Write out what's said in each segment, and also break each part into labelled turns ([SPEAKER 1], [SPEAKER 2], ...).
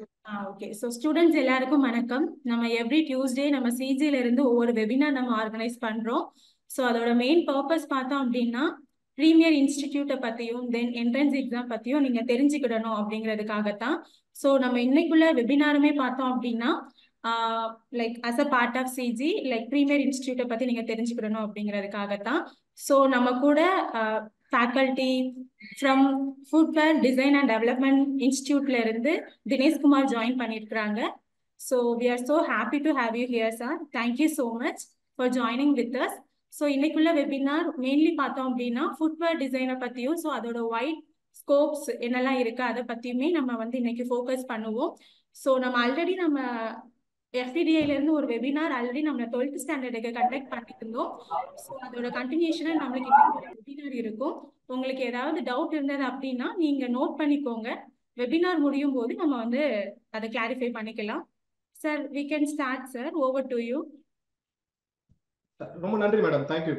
[SPEAKER 1] Okay so students எல்லாருக்கும் வணக்கம் நம்ம எவ்ரி டியூஸ்டே நம்ம சிஜில இருந்து ஒவ்வொரு வெபினார் நம்ம ஆர்கனைஸ் பண்றோம் ஸோ அதோட மெயின் பர்பஸ் பார்த்தோம் அப்படின்னா ப்ரீமியர் இன்ஸ்டிடியூட்டை பத்தியும் தென் என்ட்ரன்ஸ் எக்ஸாம் பத்தியும் நீங்க தெரிஞ்சுக்கிடணும் அப்படிங்கிறதுக்காகத்தான் ஸோ நம்ம இன்னைக்குள்ள வெபினாருமே பார்த்தோம் அப்படின்னா like as a part of CG like premier இன்ஸ்டிடியூட்டை பத்தி நீங்க தெரிஞ்சுக்கிடணும் அப்படிங்கிறதுக்காகத்தான் ஸோ நம்ம கூட faculty from footwear design and development இன்ஸ்டியூட்ல இருந்து தினேஷ்குமார் ஜாயின் பண்ணியிருக்கிறாங்க so we are so happy to have you here sir thank you so much for joining with us so இன்னைக்குள்ள வெபினார் மெயின்லி பார்த்தோம் அப்படின்னா ஃபுட்வேர் டிசைனை பற்றியும் ஸோ அதோட ஒயிட் ஸ்கோப்ஸ் என்னெல்லாம் இருக்கு அதை பற்றியுமே நம்ம வந்து இன்னைக்கு ஃபோக்கஸ் பண்ணுவோம் ஸோ நம்ம ஆல்ரெடி நம்ம எஃப்டிடிஐல இருந்து ஒரு வெபினார் ஆல்ரெடி நம்ம டுவெல்த் ஸ்டாண்டர்டுக்கு கண்டக்ட் பண்ணிட்டு இருந்தோம் ஸோ அதோட கண்டினியூஷனா நம்மளுக்கு இன்னைக்கு வெபினார் இருக்கும் உங்களுக்கு ஏதாவது டவுட் இருந்தது அப்படின்னா நீங்க நோட் பண்ணிக்கோங்க வெபினார் முடியும் போது நம்ம வந்து அதை கிளாரிஃபை பண்ணிக்கலாம் sir we can start sir over to you
[SPEAKER 2] ரொம்ப நன்றி மேடம் தேங்க்யூ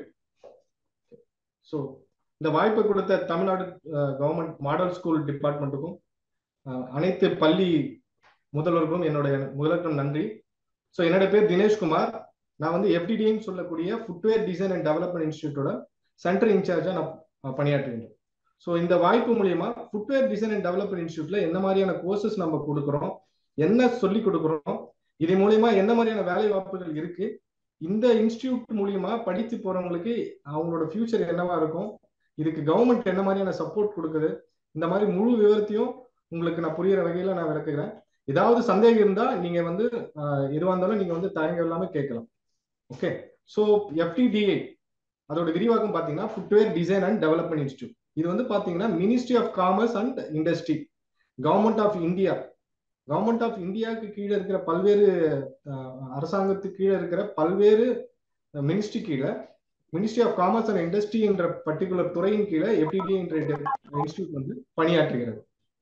[SPEAKER 2] ஸோ இந்த வாய்ப்பை கொடுத்த தமிழ்நாடு கவர்மெண்ட் மாடல் ஸ்கூல் டிபார்ட்மெண்ட்டுக்கும் அனைத்து பள்ளி முதல்வர்களும் என்னுடைய முதலுக்கும் நன்றி ஸோ என்னோட பேர் தினேஷ்குமார் நான் வந்து எஃப்டிடின்னு சொல்லக்கூடிய ஃபுட்வேர் டிசைன் அண்ட் டெவலப்மெண்ட் இன்ஸ்டியூட்டோட சென்டர் இன்சார்ஜாக நான் பணியாற்றுகின்றேன் ஸோ இந்த வாய்ப்பு மூலியமா ஃபுட்வேர் டிசைன் அண்ட் டெவலப்மெண்ட் இன்ஸ்டியூட்ல என்ன மாதிரியான கோர்சஸ் நம்ம கொடுக்குறோம் என்ன சொல்லி கொடுக்குறோம் இது மூலியமா என்ன மாதிரியான வேலை வாய்ப்புகள் இருக்கு இந்த இன்ஸ்டியூட் மூலியமா படித்து போறவங்களுக்கு அவங்களோட ஃபியூச்சர் என்னவா இருக்கும் இதுக்கு கவர்மெண்ட் என்ன மாதிரியான சப்போர்ட் கொடுக்குது இந்த மாதிரி முழு விவரத்தையும் உங்களுக்கு நான் புரியுற வகையில நான் விளக்குகிறேன் ஏதாவது சந்தேகம் இருந்தா நீங்க வந்து எதுவாக இருந்தாலும் நீங்க வந்து தயங்கம் இல்லாம கேட்கலாம் ஓகே ஸோ எஃப்டிடிஏ அதோட விரிவாக்கம் பாத்தீங்கன்னா footwear design and development institute இது வந்து பாத்தீங்கன்னா ministry of commerce and industry government of India government of இந்தியாவுக்கு கீழே இருக்கிற பல்வேறு அரசாங்கத்துக்கு கீழே இருக்கிற பல்வேறு மினிஸ்ட்ரி கீழே ministry of commerce and industry என்ற பர்டிகுலர் துறையின் கீழே எஃப்டிடி என்ற இன்ஸ்டியூட் வந்து பணியாற்றுகிறது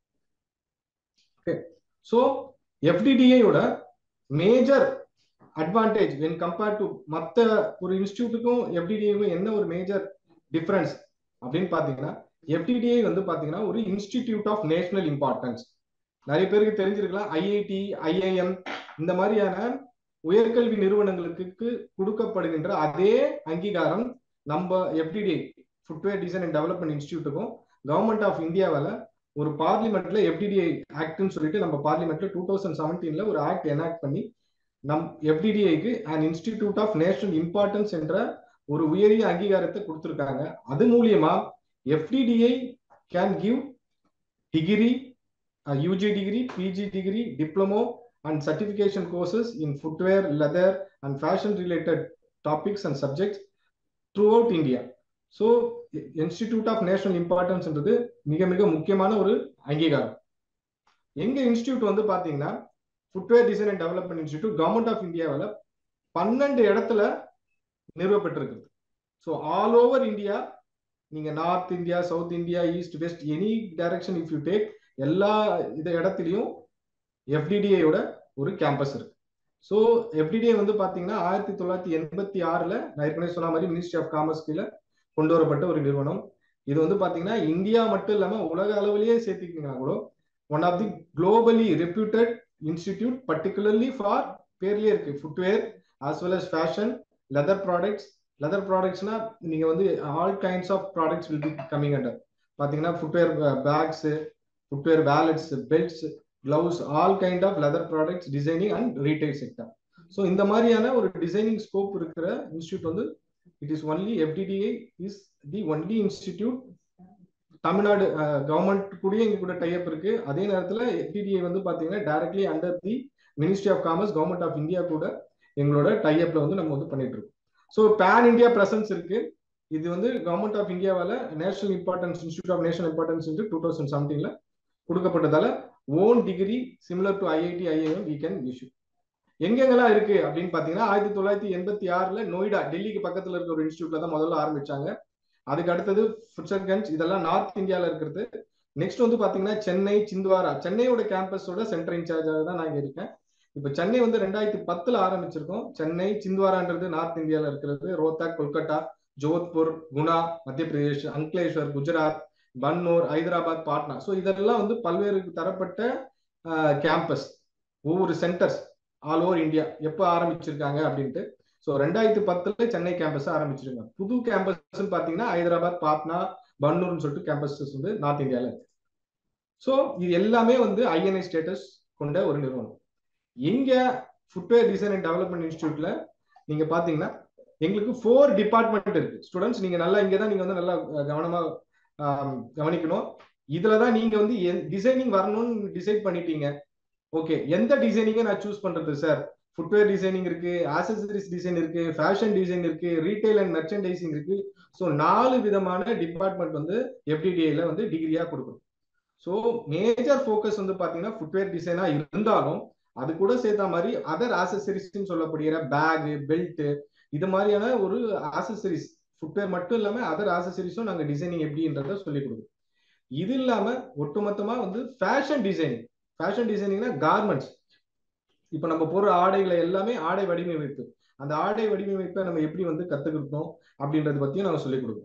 [SPEAKER 2] ஓகே ஸோ எஃப்டிடிஐயோட major advantage when compared to மற்ற ஒரு இன்ஸ்டியூட்டுக்கும் எஃப்டிடிஐக்கும் என்ன ஒரு மேஜர் டிஃபரன்ஸ் அப்படின்னு பாத்தீங்கன்னா எஃப்டிடிஐ வந்து பாத்தீங்கன்னா ஒரு இன்ஸ்டிடியூட் ஆஃப் நேஷனல் இம்பார்ட்டன்ஸ் நிறைய பேருக்கு தெரிஞ்சிருக்கலாம் ஐஐடி ஐஐஎம் இந்த மாதிரியான உயர்கல்வி நிறுவனங்களுக்கு கொடுக்கப்படுகின்ற அதே அங்கீகாரம் நம்ம FDDI footwear design and development இன்ஸ்டியூட்டுக்கும் கவர்மெண்ட் ஆஃப் இந்தியாவில் ஒரு பார்லிமெண்ட்ல எஃப்டிடிஐ ஆக்ட்னு சொல்லிட்டு நம்ம பார்லிமெண்ட்ல டூ தௌசண்ட் செவன்டீன்ல ஒரு ஆக்ட் எனாக்ட் பண்ணி நம் எஃப்டிடிஐக்கு and institute of national importance என்ற ஒரு உயரிய அங்கீகாரத்தை கொடுத்துருக்காங்க அது மூலியமா FDDI can give degree UG degree PG degree diploma and certification courses in footwear leather and fashion related topics and subjects throughout India so institute of national இம்பார்ட்டன்ஸ்ன்றது மிக மிக முக்கியமான ஒரு அங்கீகாரம் எங்க இன்ஸ்டியூட் வந்து பாத்தீங்கன்னா footwear design and development institute government of இந்தியாவில் பன்னெண்டு இடத்துல நிறுவப்பட்டிருக்குது ஸோ ஆல் ஓவர் இந்தியா நீங்க north India south India east west any direction if you take எல்லா இந்த இடத்துலையும் எஃப்டிடிஐயோட ஒரு கேம்பஸ் இருக்கு ஸோ எஃப்டிடிஐ வந்து பாத்தீங்கன்னா ஆயிரத்தி தொள்ளாயிரத்தி எண்பத்தி ஆறுல நான் ஏற்கனவே சொன்ன மாதிரி மினிஸ்ட்ரி ஆஃப் காமர்ஸ் கீழே கொண்டு வரப்பட்ட ஒரு நிறுவனம் இது வந்து பாத்தீங்கன்னா இந்தியா மட்டும் இல்லாம உலக அளவிலேயே சேர்த்துக்கிட்டீங்கன்னா கூட one of the globally reputed institute particularly for பேர்லயே இருக்கு footwear as well as fashion leather products leather ப்ராடக்ட்ஸ்னா நீங்க வந்து all kinds of products will be coming under பாத்தீங்கன்னா footwear bags footwear wallets belts gloves all kind of leather products designing and retail sector so இந்த மாதிரியான ஒரு designing scope இருக்கிற institute வந்து it is only FDDI is the only institute Tamil Nadu government கூட எங்க கூட type இருக்கு அதே நேரத்தில் எஃப்டிடிஐ வந்து பாத்தீங்கன்னா directly under the ministry of commerce government of India கூட எங்களோட டைப்ல வந்து நம்ம வந்து பண்ணிட்டு இருக்கோம் ஸோ பேன் இந்தியா பிரசன்ஸ் இருக்கு இது வந்து கவர்மெண்ட் ஆஃப் இந்தியாவால national importance institute of national importance two thousand செவன்டீன்ல கொடுக்கப்பட்டதால own degree similar to IIT IIM we can issue எங்கெங்கெல்லாம் இருக்கு அப்படின்னு பாத்தீங்கன்னா ஆயிரத்தி தொள்ளாயிரத்தி எண்பத்தி ஆறுல நொய்டா டெல்லிக்கு பக்கத்துல இருக்க ஒரு இன்ஸ்டியூட்ல தான் முதல்ல ஆரம்பிச்சாங்க அதுக்கு அடுத்தது ஃபுட்சர்கஞ்ச் இதெல்லாம் நார்த் இந்தியால இருக்கிறது நெக்ஸ்ட் வந்து பாத்தீங்கன்னா சென்னை சிந்த்வாரா சென்னையோட கேம்பஸோட சென்டர் இன்சார்ஜாக தான் நான் இருக்கேன் இப்ப சென்னை வந்து ரெண்டாயிரத்தி பத்துல ஆரம்பிச்சிருக்கோம் சென்னை சிந்த்வாரான்றது நார்த் இந்தியால இருக்கிறது ரோத்தக் கொல்கட்டா ஜோத்பூர் குணா மத்திய பிரதேஷ் அங்க்லேஸ்வர் குஜராத் பன்னூர் ஹைதராபாத் பாட்னா ஸோ இதெல்லாம் வந்து பல்வேறு தரப்பட்ட கேம்பஸ் ஒவ்வொரு சென்டர்ஸ் ஆல் ஓவர் இந்தியா எப்போ ஆரம்பிச்சிருக்காங்க அப்படின்ட்டு ஸோ ரெண்டாயிரத்தி பத்துல சென்னை கேம்பஸ் ஆரம்பிச்சிருங்க புது கேம்பஸ் பார்த்தீங்கன்னா ஹைதராபாத் பாட்னா பன்னூர்னு சொல்லிட்டு கேம்பஸஸ் வந்து நார்த் இந்தியாவில் இருக்கு ஸோ இது எல்லாமே வந்து ஐஎன்ஐ ஸ்டேட்டஸ் கொண்ட ஒரு நிறுவனம் எங்க ஃபுட்வேர் டிசைன் அண்ட் டெவலப்மெண்ட் இன்ஸ்டியூட்ல நீங்க பாத்தீங்கன்னா எங்களுக்கு ஃபோர் டிபார்ட்மெண்ட் இருக்கு ஸ்டூடெண்ட்ஸ் நீங்க நல்லா இங்க தான் நீங்க வந்து நல்லா கவனமா கவனிக்கணும் இதுல தான் நீங்க வந்து டிசைனிங் வரணும்னு டிசைட் பண்ணிட்டீங்க ஓகே எந்த டிசைனிங்கை நான் சூஸ் பண்றது சார் ஃபுட்வேர் டிசைனிங் இருக்கு ஆக்சசரிஸ் டிசைன் இருக்கு ஃபேஷன் டிசைன் இருக்கு ரீட்டைல் அண்ட் மெர்ச்சன்டைசிங் இருக்கு ஸோ நாலு விதமான டிபார்ட்மெண்ட் வந்து எஃப்டிடிஐல வந்து டிகிரியா கொடுக்கணும் ஸோ மேஜர் ஃபோக்கஸ் வந்து பாத்தீங்கன்னா ஃபுட்வேர் டிசைனா இருந்தாலும் அது கூட சேர்த்த மாதிரி அதர் ஆக்சசரிஸ்ன்னு சொல்லப்படுகிற பேக் பெல்ட் இது மாதிரியான ஒரு ஆக்சசரிஸ் ஃபுட்வேர் மட்டும் இல்லாம அதர் ஆக்சசரிஸும் நாங்க டிசைனிங் எப்படின்றத சொல்லி கொடுக்குறோம் இது இல்லாம ஒட்டுமொத்தமா வந்து ஃபேஷன் டிசைனிங் ஃபேஷன் டிசைனிங்னா கார்மெண்ட்ஸ் இப்ப நம்ம போடுற ஆடைகளை எல்லாமே ஆடை வடிவமைப்பு அந்த ஆடை வடிவமைப்பை நம்ம எப்படி வந்து கத்துக்கிட்டோம் அப்படின்றத பத்தியும் நாங்க சொல்லிக் கொடுக்குறோம்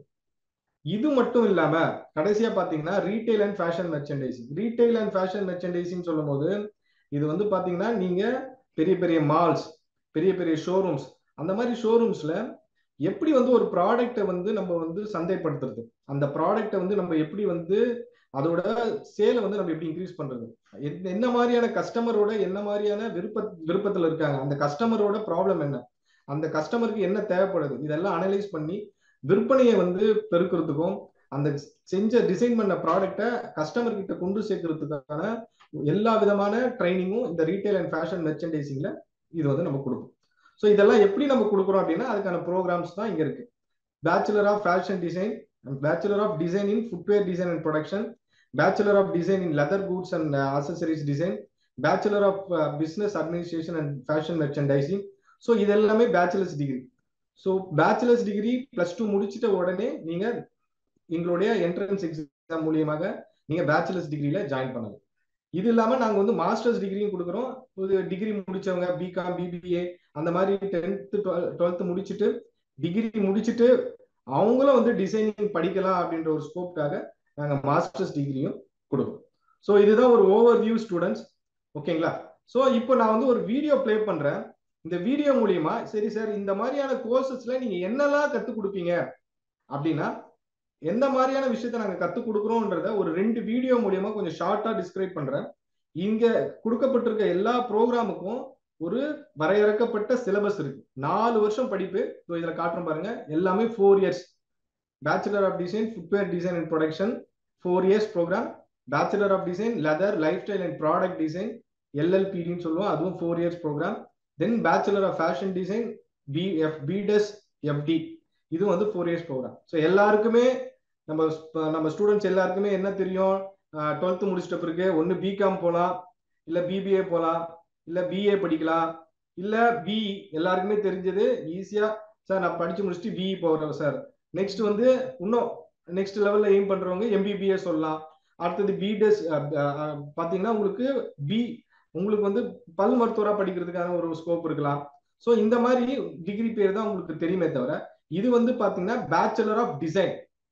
[SPEAKER 2] இது மட்டும் இல்லாம கடைசியா பாத்தீங்கன்னா retail and fashion merchandising retail and fashion merchandising சொல்லும் போது இது வந்து பாத்தீங்கன்னா நீங்க பெரிய பெரிய மால்ஸ் பெரிய பெரிய ஷோரூம்ஸ் அந்த மாதிரி ஷோரூம்ஸ்ல எப்படி வந்து ஒரு ப்ராடக்டை வந்து நம்ம வந்து சந்தைப்படுத்துறது அந்த ப்ராடக்டை வந்து நம்ம எப்படி வந்து அதோட சேலை வந்து நம்ம எப்படி இன்க்ரீஸ் பண்றது என்ன மாதிரியான கஸ்டமரோட என்ன மாதிரியான விருப்ப விருப்பத்துல இருக்காங்க அந்த கஸ்டமரோட ப்ராப்ளம் என்ன அந்த கஸ்டமருக்கு என்ன தேவைப்படுது இதெல்லாம் அனலைஸ் பண்ணி விற்பனையை வந்து பெருக்கிறதுக்கும் அந்த செஞ்ச டிசைன் பண்ண ப்ராடக்டை கஸ்டமர் கிட்ட கொண்டு சேர்க்கறதுக்கான எல்லா விதமான ட்ரைனிங்கும் இந்த ரீட்டைல் அண்ட் ஃபேஷன் மெர்ச்சன்டைசிங்ல இது வந்து நம்ம கொடுக்கும் ஸோ இதெல்லாம் எப்படி நம்ம கொடுக்குறோம் அப்படின்னா அதுக்கான ப்ரோக்ராம்ஸ் தான் இங்க இருக்கு bachelor of fashion design bachelor of design in footwear design and production bachelor of design in leather goods and accessories design bachelor of business administration and fashion merchandising so இது எல்லாமே bachelors degree so bachelors degree plus two முடிச்சிட்ட உடனே நீங்க எங்களுடைய entrance exam மூலியமாக நீங்க bachelors டிகிரியில join பண்ணலாம் இது இல்லாம நாங்க வந்து மாஸ்டர்ஸ் டிகிரியும் கொடுக்குறோம் ஒரு டிகிரி முடிச்சவங்க பிகாம் பிபிஏ அந்த மாதிரி டென்த்து டுவெல்த் முடிச்சுட்டு டிகிரி முடிச்சுட்டு அவங்களும் வந்து டிசைனிங் படிக்கலாம் அப்படின்ற ஒரு ஸ்கோப்காக நாங்க மாஸ்டர்ஸ் டிகிரியும் கொடுக்குறோம் ஸோ இதுதான் ஒரு ஓவர் வியூ ஸ்டூடெண்ட்ஸ் ஓகேங்களா ஸோ இப்போ நான் வந்து ஒரு வீடியோ பிளே பண்றேன் இந்த வீடியோ மூலியமா சரி சார் இந்த மாதிரியான கோர்சஸ்ல நீங்க என்னெல்லாம் கத்துக் கொடுப்பீங்க அப்படின்னா எந்த மாதிரியான விஷயத்த நாங்க கத்துக் கொடுக்குறோம்ன்றத ஒரு ரெண்டு வீடியோ மூலியமா கொஞ்சம் ஷார்ட்டா டிஸ்கிரைப் பண்றேன் இங்க கொடுக்கப்பட்டிருக்க எல்லா ப்ரோக்ராமுக்கும் ஒரு வரையறுக்கப்பட்ட சிலபஸ் இருக்கு நாலு வருஷம் படிப்பு இதுல காட்டுறோம் பாருங்க எல்லாமே four years bachelor of design footwear design and production four years programme bachelor of design leather lifestyle and product design எல்எல்பிடின்னு சொல்லுவோம் அதுவும் four years programme then bachelor of fashion design BF BDes FD இது வந்து four years program so எல்லாருக்குமே நம்ம நம்ம students எல்லாருக்குமே என்ன தெரியும் டுவெல்த் முடிச்சிட்ட பிறகு ஒன்று பிகாம் போகலாம் இல்லை பிபிஏ போகலாம் இல்லை பிஏ படிக்கலாம் இல்லை பிஇ எல்லாருக்குமே தெரிஞ்சது ஈஸியாக சார் நான் படிச்சு முடிச்சுட்டு பிஇ போகிறேன் சார் நெக்ஸ்ட் வந்து இன்னும் நெக்ஸ்ட் லெவலில் எய்ம் பண்ணுறவங்க எம்பிபிஏ சொல்லலாம் அடுத்தது பிடெஸ் பார்த்தீங்கன்னா உங்களுக்கு பி உங்களுக்கு வந்து பல் மருத்துவராக படிக்கிறதுக்கான ஒரு ஸ்கோப் இருக்கலாம் ஸோ இந்த மாதிரி டிகிரி பேர் தான் உங்களுக்கு தெரியுமே தவிர இது வந்து பாத்தீங்கன்னா bachelor of design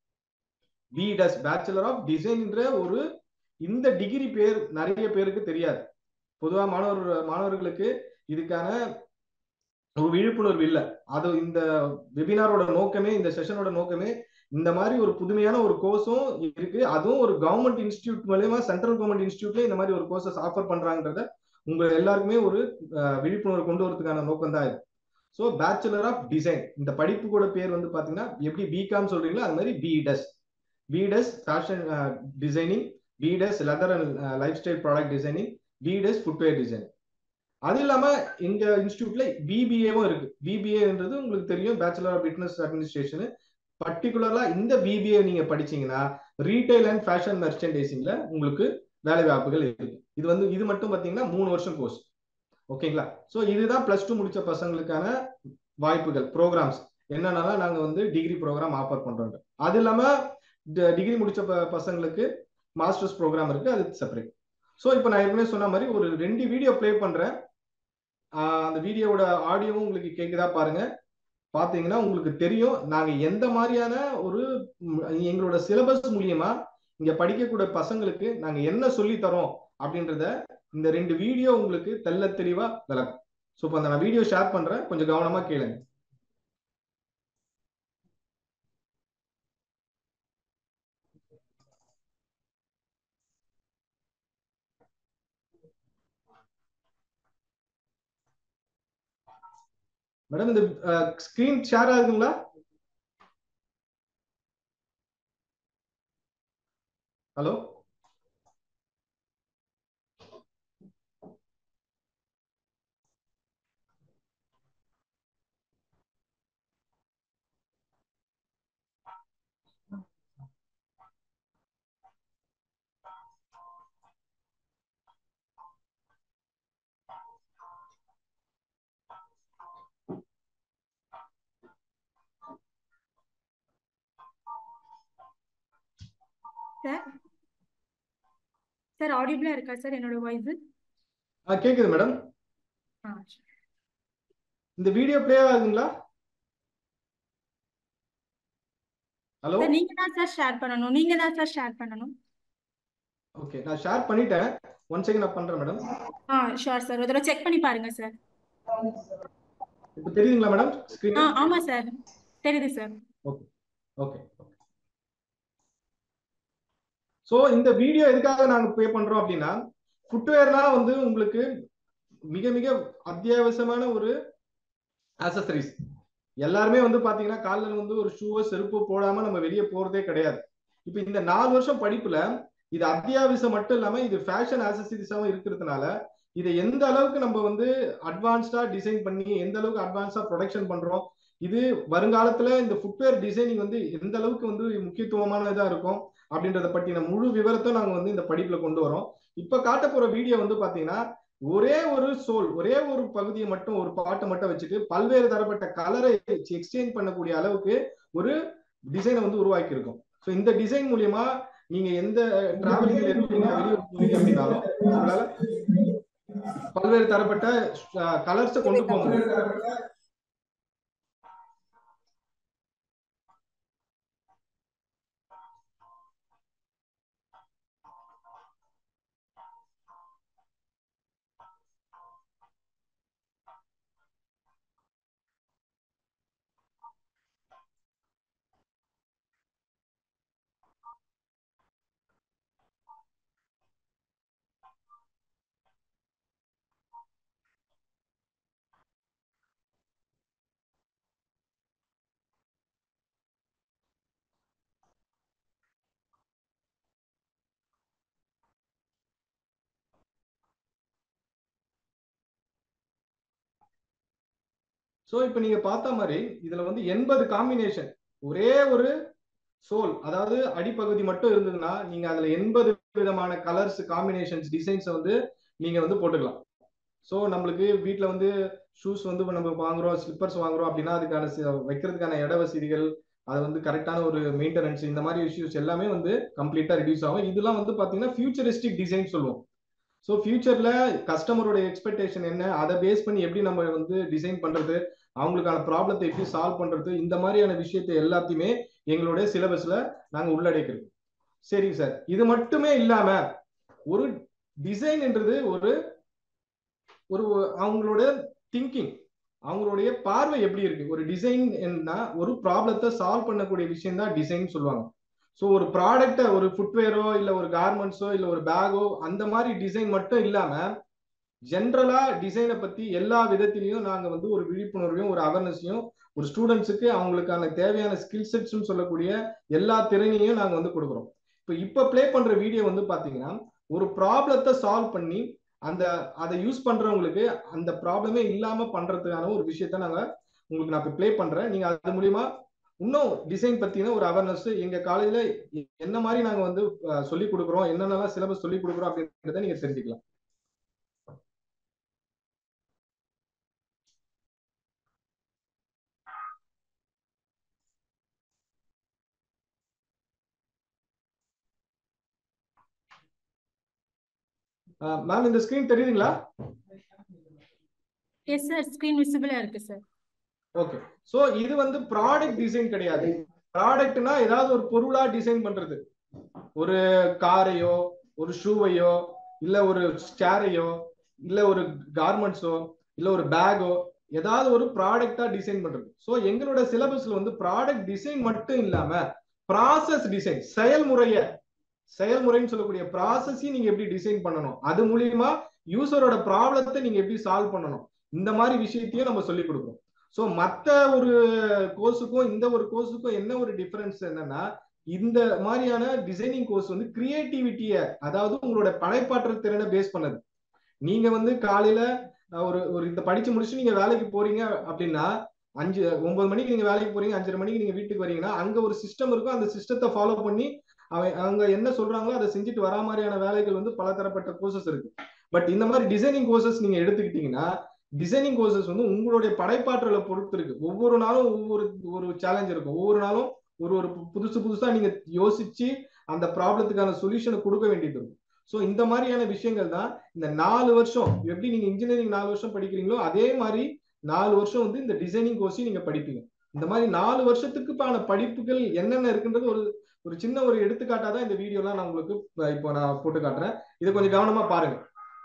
[SPEAKER 2] BDes bachelor of டிசைன்ன்ற ஒரு இந்த டிகிரி பேர் நிறைய பேருக்கு தெரியாது பொதுவாக மாணவர் மாணவர்களுக்கு இதுக்கான ஒரு விழிப்புணர்வு இல்லை அது இந்த வெபினாரோட நோக்கமே இந்த செஷனோட நோக்கமே இந்த மாதிரி ஒரு புதுமையான ஒரு கோர்ஸும் இருக்கு அதுவும் ஒரு கவர்மெண்ட் இன்ஸ்டியூட் மூலயமா சென்ட்ரல் கவர்மெண்ட் இன்ஸ்டியூட்ல இந்த மாதிரி ஒரு கோர்சஸ் ஆஃபர் பண்றாங்கன்றத உங்க எல்லாருக்குமே ஒரு விழிப்புணர்வு கொண்டு வரதுக்கான நோக்கம் தான் இது ஸோ பேச்சுலர் ஆஃப் டிசைன் இந்த படிப்பு கூட பேர் வந்து பாத்தீங்கன்னா எப்படி பிகாம் சொல்றீங்களோ அது மாதிரி BDes BDes fashion designing BDes leather and lifestyle product designing BDes footwear design அது இல்லாம எங்க இன்ஸ்டியூட்ல பிபிஏவும் இருக்கு பிபிஏன்றது உங்களுக்கு தெரியும் பேச்சுலர் ஆஃப் பிசினஸ் அட்மினிஸ்ட்ரேஷன் பர்டிகுலரா இந்த பிபிஏ நீங்க படிச்சீங்கன்னா ரீட்டைல் அண்ட் ஃபேஷன் மெர்ச்சன்டைசிங்ல உங்களுக்கு வேலை வாய்ப்புகள் இருக்கு இது வந்து இது மட்டும் பாத்தீங்கன்னா மூணு வருஷம் கோர்ஸ் ஓகேங்களா ஸோ இதுதான் பிளஸ் டூ முடிச்ச பசங்களுக்கான வாய்ப்புகள் ப்ரோக்ராம்ஸ் என்னென்னலாம் நாங்க வந்து டிகிரி ப்ரோக்ராம் ஆஃபர் பண்றோம் அது இல்லாம டிகிரி முடிச்ச பசங்களுக்கு மாஸ்டர்ஸ் ப்ரோக்ராம் இருக்கு அது செப்பரேட் ஸோ இப்போ நான் ஏற்கனவே சொன்ன மாதிரி ஒரு ரெண்டு வீடியோ ப்ளே பண்றேன் அந்த வீடியோவோட ஆடியோவும் உங்களுக்கு கேட்குதா பாருங்க பாத்தீங்கன்னா உங்களுக்கு தெரியும் நாங்க எந்த மாதிரியான ஒரு எங்களோட சிலபஸ் மூலியமா இங்க படிக்கக்கூடிய பசங்களுக்கு நாங்க என்ன சொல்லி தரோம் அப்படின்றத இந்த ரெண்டு வீடியோ உங்களுக்கு தெள்ள தெளிவா விளக்கும் ஸோ இப்போ அந்த நான் வீடியோ ஷேர் பண்றேன் கொஞ்சம் கவனமா கேளுங்க மேடம் இந்த ஸ்கிரீன் ஷேர் ஆகுதுங்களா ஹலோ
[SPEAKER 1] சார் சார் ஆடிபிளா இருக்கா சார் என்னோட வாய்ஸ்
[SPEAKER 2] ஆ கேக்குது மேடம்
[SPEAKER 1] ஆ
[SPEAKER 2] இந்த வீடியோ ப்ளே ஆகுதுங்களா ஹலோ
[SPEAKER 1] சார் நீங்க தான் சார் ஷேர் பண்ணணும் நீங்க தான் சார் ஷேர் பண்ணணும்
[SPEAKER 2] ஓகே நான் ஷேர் பண்ணிட்டேன் ஒன் செகண்ட் நான் பண்றேன் மேடம்
[SPEAKER 1] ஆ ஷோர் சார் ஒரு தடவை செக் பண்ணி பாருங்க சார்
[SPEAKER 2] இப்போ தெரியுதுங்களா மேடம் ஸ்கிரீன்
[SPEAKER 1] ஆ ஆமா சார் தெரியுது சார்
[SPEAKER 2] ஓகே ஓகே ஸோ இந்த வீடியோ எதுக்காக நாங்க ப்ளே பண்றோம் அப்படின்னா ஃபுட்வேர்லாம் வந்து உங்களுக்கு மிக மிக அத்தியாவசியமான ஒரு ஆக்சசரிஸ் எல்லாருமே வந்து பாத்தீங்கன்னா காலில் வந்து ஒரு ஷூவோ செருப்போ போடாம நம்ம வெளியே போறதே கிடையாது இப்போ இந்த நாலு வருஷம் படிப்புல இது அத்தியாவசியம் மட்டும் இல்லாம இது ஃபேஷன் ஆக்சசரிஸாவும் இருக்கிறதுனால இதை எந்த அளவுக்கு நம்ம வந்து அட்வான்ஸ்டா டிசைன் பண்ணி எந்த அளவுக்கு அட்வான்ஸா ப்ரொடக்ஷன் பண்றோம் இது வருங்காலத்துல இந்த ஃபுட்வேர் டிசைனிங் வந்து எந்த அளவுக்கு வந்து முக்கியத்துவமானதா இருக்கும் அப்படின்றத பற்றின முழு விவரத்தை நாங்க வந்து இந்த படிப்புல கொண்டு வரோம் இப்ப காட்ட போற வீடியோ வந்து பாத்தீங்கன்னா ஒரே ஒரு சோல் ஒரே ஒரு பகுதியை மட்டும் ஒரு பாட்டை மட்டும் வச்சுட்டு பல்வேறு தரப்பட்ட கலரை எக்ஸ்சேஞ்ச் பண்ணக்கூடிய அளவுக்கு ஒரு டிசைனை வந்து உருவாக்கி இருக்கோம் ஸோ இந்த டிசைன் மூலியமா நீங்க எந்த டிராவலிங்ல இருக்கீங்க வெளியே போறீங்க அப்படின்னாலும் உங்களால பல்வேறு தரப்பட்ட கலர்ஸை கொண்டு போக முடியும் ஸோ இப்போ நீங்க பார்த்த மாதிரி இதுல வந்து எண்பது காம்பினேஷன் ஒரே ஒரு சோல் அதாவது அடிப்பகுதி மட்டும் இருந்ததுன்னா நீங்க அதுல எண்பது விதமான கலர்ஸ் காம்பினேஷன்ஸ் டிசைன்ஸை வந்து நீங்க வந்து போட்டுக்கலாம் ஸோ நம்மளுக்கு வீட்டில் வந்து ஷூஸ் வந்து நம்ம வாங்குறோம் ஸ்லிப்பர்ஸ் வாங்குறோம் அப்படின்னா அதுக்கான வைக்கிறதுக்கான இட வசதிகள் அது வந்து கரெக்டான ஒரு மெயின்டெனன்ஸ் இந்த மாதிரி இஷ்யூஸ் எல்லாமே வந்து கம்ப்ளீட்டா ரெடியூஸ் ஆகும் இதெல்லாம் வந்து பாத்தீங்கன்னா ஃபியூச்சரிஸ்டிக் டிசைன் சொல்லுவோம் ஸோ ஃபியூச்சர்ல கஸ்டமரோட எக்ஸ்பெக்டேஷன் என்ன அதை பேஸ் பண்ணி எப்படி நம்ம வந்து டிசைன் பண்றது அவங்களுக்கான ப்ராப்ளத்தை எப்படி சால்வ் பண்றது இந்த மாதிரியான விஷயத்தை எல்லாத்தையுமே எங்களுடைய சிலபஸ்ல நாங்க உள்ளடக்கிருக்கோம் சரி சார் இது மட்டுமே இல்லாம ஒரு டிசைன்ன்றது ஒரு ஒரு அவங்களோட திங்கிங் அவங்களுடைய பார்வை எப்படி இருக்கு ஒரு டிசைன் என்ன ஒரு ப்ராப்ளத்தை சால்வ் பண்ணக்கூடிய விஷயம் தான் டிசைன் சொல்லுவாங்க ஸோ ஒரு ப்ராடக்டை ஒரு ஃபுட்வேரோ இல்லை ஒரு கார்மெண்ட்ஸோ இல்லை ஒரு பேக்கோ அந்த மாதிரி டிசைன் மட்டும் இல்லாம ஜென்ரலா டிசைனை பத்தி எல்லா விதத்திலையும் நாங்க வந்து ஒரு விழிப்புணர்வையும் ஒரு அவேர்னஸையும் ஒரு ஸ்டூடெண்ட்ஸுக்கு அவங்களுக்கான தேவையான ஸ்கில் செட்ஸ்னு சொல்லக்கூடிய எல்லா திறனையும் நாங்க வந்து கொடுக்குறோம் இப்போ இப்போ ப்ளே பண்ற வீடியோ வந்து பாத்தீங்கன்னா ஒரு ப்ராப்ளத்தை சால்வ் பண்ணி அந்த அதை யூஸ் பண்றவங்களுக்கு அந்த ப்ராப்ளமே இல்லாம பண்றதுக்கான ஒரு விஷயத்த நாங்க உங்களுக்கு நான் இப்போ ப்ளே பண்றேன் நீங்க அது மூலியமா இன்னும் டிசைன் பத்தின ஒரு அவேர்னஸ் எங்க காலேஜ்ல என்ன மாதிரி நாங்க வந்து சொல்லி கொடுக்குறோம் என்னென்னலாம் சிலபஸ் சொல்லி கொடுக்குறோம் அப்படின்றத நீங்க தெரிஞ்சுக்கலாம் மேம் இந்த ஸ்கிரீன் தெரியுதுங்களா
[SPEAKER 1] எஸ் சார் ஸ்கிரீன் விசிபிளா இருக்கு சார்
[SPEAKER 2] ஓகே சோ இது வந்து ப்ராடக்ட் டிசைன் கிடையாது ப்ராடக்ட்னா ஏதாவது ஒரு பொருளா டிசைன் பண்றது ஒரு காரையோ ஒரு ஷூவையோ இல்ல ஒரு சேரையோ இல்ல ஒரு கார்மெண்ட்ஸோ இல்ல ஒரு பேக்கோ ஏதாவது ஒரு ப்ராடக்டா டிசைன் பண்றது ஸோ எங்களோட சிலபஸ்ல வந்து ப்ராடக்ட் டிசைன் மட்டும் இல்லாம ப்ராசஸ் டிசைன் செயல்முறைய செயல்முறைன்னு சொல்லக்கூடிய ப்ராசஸையும் நீங்க எப்படி டிசைன் பண்ணணும் அது மூலியமா யூசரோட ப்ராப்ளத்தை நீங்க எப்படி சால்வ் பண்ணணும் இந்த மாதிரி விஷயத்தையும் நம்ம சொல்லி கொடுக்குறோம் ஸோ மற்ற ஒரு கோர்ஸுக்கும் இந்த ஒரு கோர்ஸுக்கும் என்ன ஒரு டிஃபரன்ஸ் என்னன்னா இந்த மாதிரியான டிசைனிங் கோர்ஸ் வந்து கிரியேட்டிவிட்டிய அதாவது உங்களோட படைப்பாற்றல் திறனை பேஸ் பண்ணது நீங்க வந்து காலையில ஒரு ஒரு இந்த படிச்சு முடிச்சு நீங்க வேலைக்கு போறீங்க அப்படின்னா அஞ்சு ஒன்பது மணிக்கு நீங்க வேலைக்கு போறீங்க அஞ்சரை மணிக்கு நீங்க வீட்டுக்கு வரீங்கன்னா அங்க ஒரு சிஸ்டம் இருக்கும் அந்த சிஸ்டத்தை ஃபாலோ பண்ணி அவன் அவங்க என்ன சொல்றாங்களோ அதை செஞ்சுட்டு வரா மாதிரியான வேலைகள் வந்து பலதரப்பட்ட கோர்சஸ் இருக்கு பட் இந்த மாதிரி டிசைனிங் கோர்சஸ் நீங்க எடுத்துக்கிட்டீங்கன்னா டிசைனிங் கோர்சஸ் வந்து உங்களுடைய படைப்பாற்றலை பொறுத்து இருக்கு ஒவ்வொரு நாளும் ஒவ்வொரு ஒரு சேலஞ்ச் இருக்கும் ஒவ்வொரு நாளும் ஒரு ஒரு புதுசு புதுசா நீங்க யோசிச்சு அந்த ப்ராப்ளத்துக்கான சொல்யூஷனை கொடுக்க வேண்டியது இருக்கும் ஸோ இந்த மாதிரியான விஷயங்கள் தான் இந்த நாலு வருஷம் எப்படி நீங்க இன்ஜினியரிங் நாலு வருஷம் படிக்கிறீங்களோ அதே மாதிரி நாலு வருஷம் வந்து இந்த டிசைனிங் கோர்ஸையும் நீங்க படிப்பீங்க இந்த மாதிரி நாலு வருஷத்துக்குப்பான படிப்புகள் என்னென்ன இருக்குன்றது ஒரு ஒரு சின்ன ஒரு எடுத்துக்காட்டா தான் இந்த வீடியோலாம் நான் உங்களுக்கு இப்போ நான் போட்டு காட்டுறேன் இதை கொஞ்சம் கவனமா பாருங்க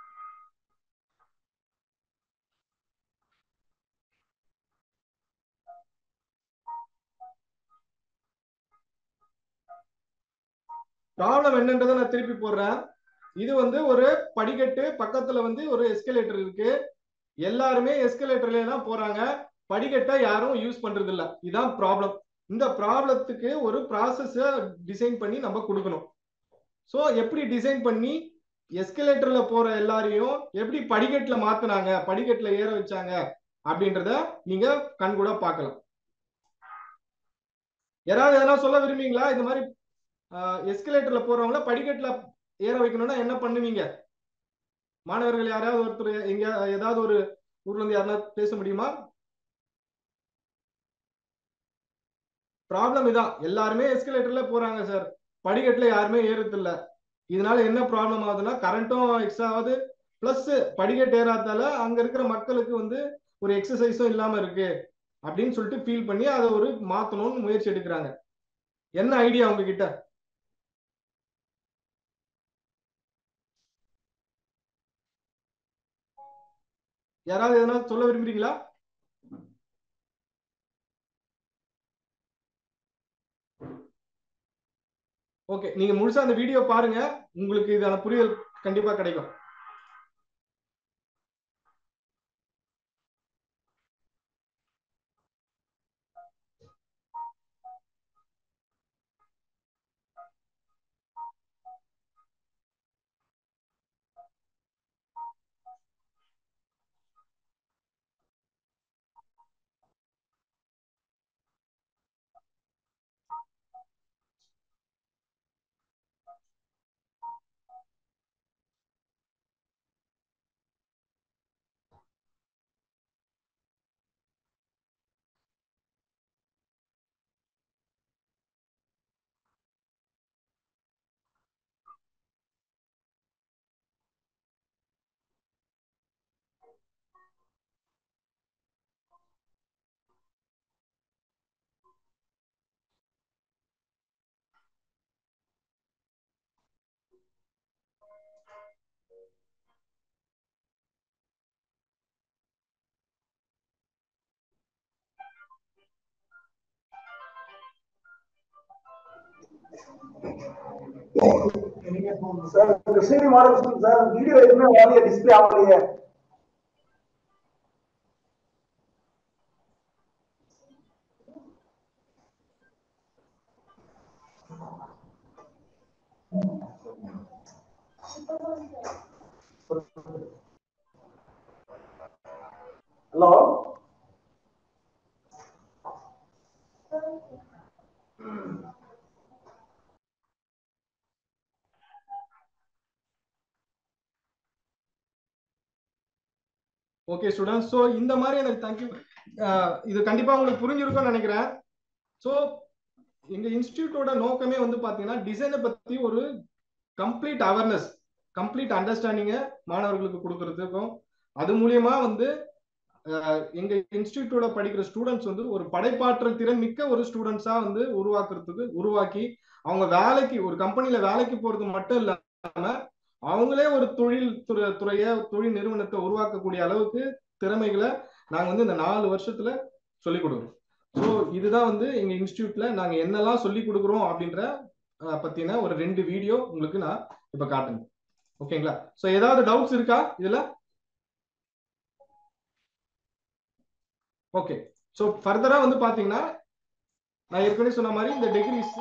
[SPEAKER 2] ப்ராப்ளம் என்னன்றதை நான் திருப்பி போடுறேன் இது வந்து ஒரு படிக்கட்டு பக்கத்துல வந்து ஒரு எஸ்கலேட்டர் இருக்கு எல்லாருமே எஸ்கலேட்டர்ல தான் போறாங்க படிக்கட்டை யாரும் யூஸ் பண்றது இல்ல இதுதான் ப்ராப்ளம் இந்த ப்ராப்ளத்துக்கு ஒரு ப்ராசஸ டிசைன் பண்ணி நம்ம கொடுக்கணும் ஸோ எப்படி டிசைன் பண்ணி எஸ்கலேட்டர்ல போற எல்லாரையும் எப்படி படிக்கட்டுல மாத்தினாங்க படிக்கட்டுல ஏற வச்சாங்க அப்படின்றத நீங்க கண்கூட பார்க்கலாம் யாராவது எதனா சொல்ல விரும்புவீங்களா இந்த மாதிரி எஸ்கலேட்டர்ல போறவங்கள படிக்கட்டுல ஏற வைக்கணும்னா என்ன பண்ணுவீங்க மாணவர்கள் யாராவது ஒருத்தர் எங்க ஏதாவது ஒரு ஊர்ல இருந்து யாராவது பேச முடியுமா ப்ராப்ளம் இதான் எல்லாருமே எஸ்கலேட்டர்ல போறாங்க சார் படிக்கட்டுல யாருமே ஏறது இல்ல இதனால என்ன ப்ராப்ளம் ஆகுதுன்னா கரண்ட்டும் எக்ஸ்ட்ரா ஆகுது பிளஸ் படிக்கட்டு ஏறாதால அங்க இருக்கிற மக்களுக்கு வந்து ஒரு எக்ஸசைஸும் இல்லாம இருக்கு அப்படின்னு சொல்லிட்டு ஃபீல் பண்ணி அதை ஒரு மாத்தணும்னு முயற்சி எடுக்கிறாங்க என்ன ஐடியா உங்ககிட்ட யாராவது எதனா சொல்ல விரும்புறீங்களா ஓகே நீங்க முழுசா அந்த வீடியோ பாருங்க உங்களுக்கு இதான புரிதல் கண்டிப்பா கிடைக்கும்
[SPEAKER 3] sir Krishnagiri model sir video எதுவுமே வரலையே டிஸ்பிளே ஆகலையே ஹலோ
[SPEAKER 2] ஓகே ஸ்டூடெண்ட்ஸ் ஸோ இந்த மாதிரி எனக்கு தேங்க்யூ இது கண்டிப்பா உங்களுக்கு புரிஞ்சிருக்கும்னு நினைக்கிறேன் ஸோ எங்க இன்ஸ்டியூட்டோட நோக்கமே வந்து பாத்தீங்கன்னா டிசைனை பத்தி ஒரு கம்ப்ளீட் அவேர்னஸ் கம்ப்ளீட் அண்டர்ஸ்டாண்டிங்கை மாணவர்களுக்கு கொடுக்கறதுக்கும் அது மூலியமா வந்து எங்க இன்ஸ்டியூட்டோட படிக்கிற ஸ்டூடெண்ட்ஸ் வந்து ஒரு படைப்பாற்றல் திறன் மிக்க ஒரு ஸ்டூடெண்ட்ஸா வந்து உருவாக்குறதுக்கு உருவாக்கி அவங்க வேலைக்கு ஒரு கம்பெனில வேலைக்கு போறது மட்டும் இல்லாம அவங்களே ஒரு தொழில் துறை துறைய தொழில் நிறுவனத்தை உருவாக்கக்கூடிய அளவுக்கு திறமைகளை நாங்க வந்து இந்த நாலு வருஷத்துல சொல்லிக் கொடுக்குறோம் ஸோ இதுதான் வந்து எங்க இன்ஸ்டியூட்ல நாங்க என்னெல்லாம் சொல்லி கொடுக்குறோம் அப்படின்ற அஹ், பத்தின ஒரு ரெண்டு வீடியோ உங்களுக்கு நான் இப்ப காட்டுங்க ஓகேங்களா ஸோ ஏதாவது டவுட்ஸ் இருக்கா இதுல ஓகே ஸோ ஃபர்தரா வந்து பாத்தீங்கன்னா நான் ஏற்கனவே சொன்ன மாதிரி இந்த டிகிரிஸ்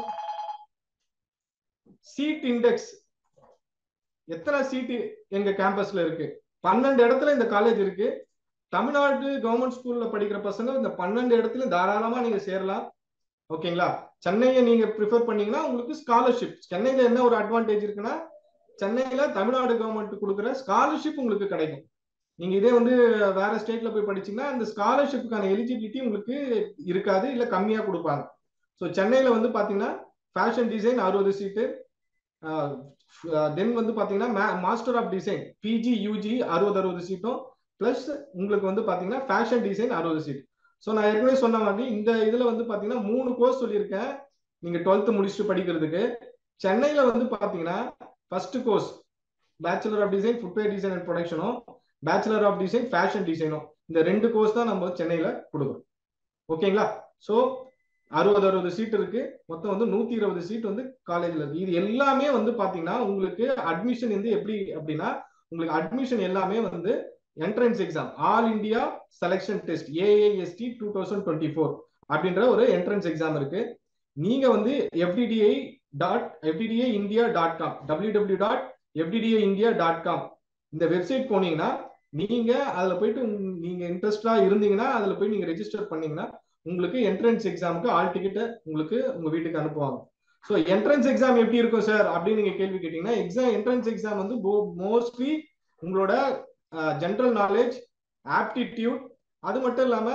[SPEAKER 2] சீட் இண்டெக்ஸ் எத்தனை சீட்டு எங்க கேம்பஸ்ல இருக்கு பன்னெண்டு இடத்துல இந்த காலேஜ் இருக்கு தமிழ்நாடு கவர்மெண்ட் ஸ்கூல்ல படிக்கிற பசங்க இந்த பன்னெண்டு இடத்துல தாராளமா நீங்க சேரலாம் ஓகேங்களா சென்னையை நீங்க ப்ரிஃபர் பண்ணீங்கன்னா உங்களுக்கு ஸ்காலர்ஷிப் சென்னையில என்ன ஒரு அட்வான்டேஜ் இருக்குன்னா சென்னையில தமிழ்நாடு கவர்மெண்ட் கொடுக்குற ஸ்காலர்ஷிப் உங்களுக்கு கிடைக்கும் நீங்க இதே வந்து வேற ஸ்டேட்ல போய் படிச்சீங்கன்னா அந்த ஸ்காலர்ஷிப்புக்கான எலிஜிபிலிட்டி உங்களுக்கு இருக்காது இல்ல கம்மியா கொடுப்பாங்க ஸோ சென்னையில வந்து பாத்தீங்கன்னா ஃபேஷன் டிசைன் அறுபது சீட்டு தென் வந்து பாத்தீங்கன்னா master of design PG UG அறுபது அறுபது சீட்டும் பிளஸ் உங்களுக்கு வந்து பாத்தீங்கன்னா ஃபேஷன் டிசைன் அறுபது சீட் ஸோ நான் ஏற்கனவே சொன்ன மாதிரி இந்த இதுல வந்து பாத்தீங்கன்னா மூணு கோர்ஸ் சொல்லியிருக்கேன் நீங்க டுவெல்த் முடிச்சுட்டு படிக்கிறதுக்கு சென்னையில வந்து பாத்தீங்கன்னா first course bachelor of design footwear design and ப்ரொடக்ஷனும் பேச்சுலர் ஆஃப் டிசைன் ஃபேஷன் டிசைனும் இந்த ரெண்டு கோர்ஸ் தான் நம்ம சென்னையில கொடுக்குறோம் ஓகேங்களா ஸோ அறுபது அறுபது சீட் இருக்கு மொத்தம் வந்து நூத்தி இருபது சீட் வந்து காலேஜ்ல இருக்கு இது எல்லாமே வந்து பாத்தீங்கன்னா உங்களுக்கு அட்மிஷன் வந்து எப்படி அப்படின்னா உங்களுக்கு அட்மிஷன் எல்லாமே வந்து entrance exam all India selection test AAST two thousand twenty four அப்படின்ற ஒரு என்ட்ரன்ஸ் எக்ஸாம் இருக்கு நீங்க வந்து FDDI dot FDDI India dot com W W dot FDDI India dot com இந்த வெப்சைட் போனீங்கன்னா நீங்க அதுல போயிட்டு உங்க- நீங்க இன்ட்ரெஸ்டா இருந்தீங்கன்னா அதுல போய் நீங்க ரெஜிஸ்டர் பண்ணீங்கன்னா உங்களுக்கு என்ட்ரன்ஸ் எக்ஸாமுக்கு ஆல் டிக்கெட்டை உங்களுக்கு உங்க வீட்டுக்கு அனுப்புவாங்க ஸோ என்ட்ரன்ஸ் எக்ஸாம் எப்படி இருக்கும் சார் அப்படின்னு நீங்க கேள்வி கேட்டீங்கன்னா எக்ஸாம் என்ட்ரன்ஸ் எக்ஸாம் வந்து மோஸ்ட்லி உங்களோட ஜென்ரல் நாலேஜ் ஆப்டிடியூட் அது மட்டும் இல்லாம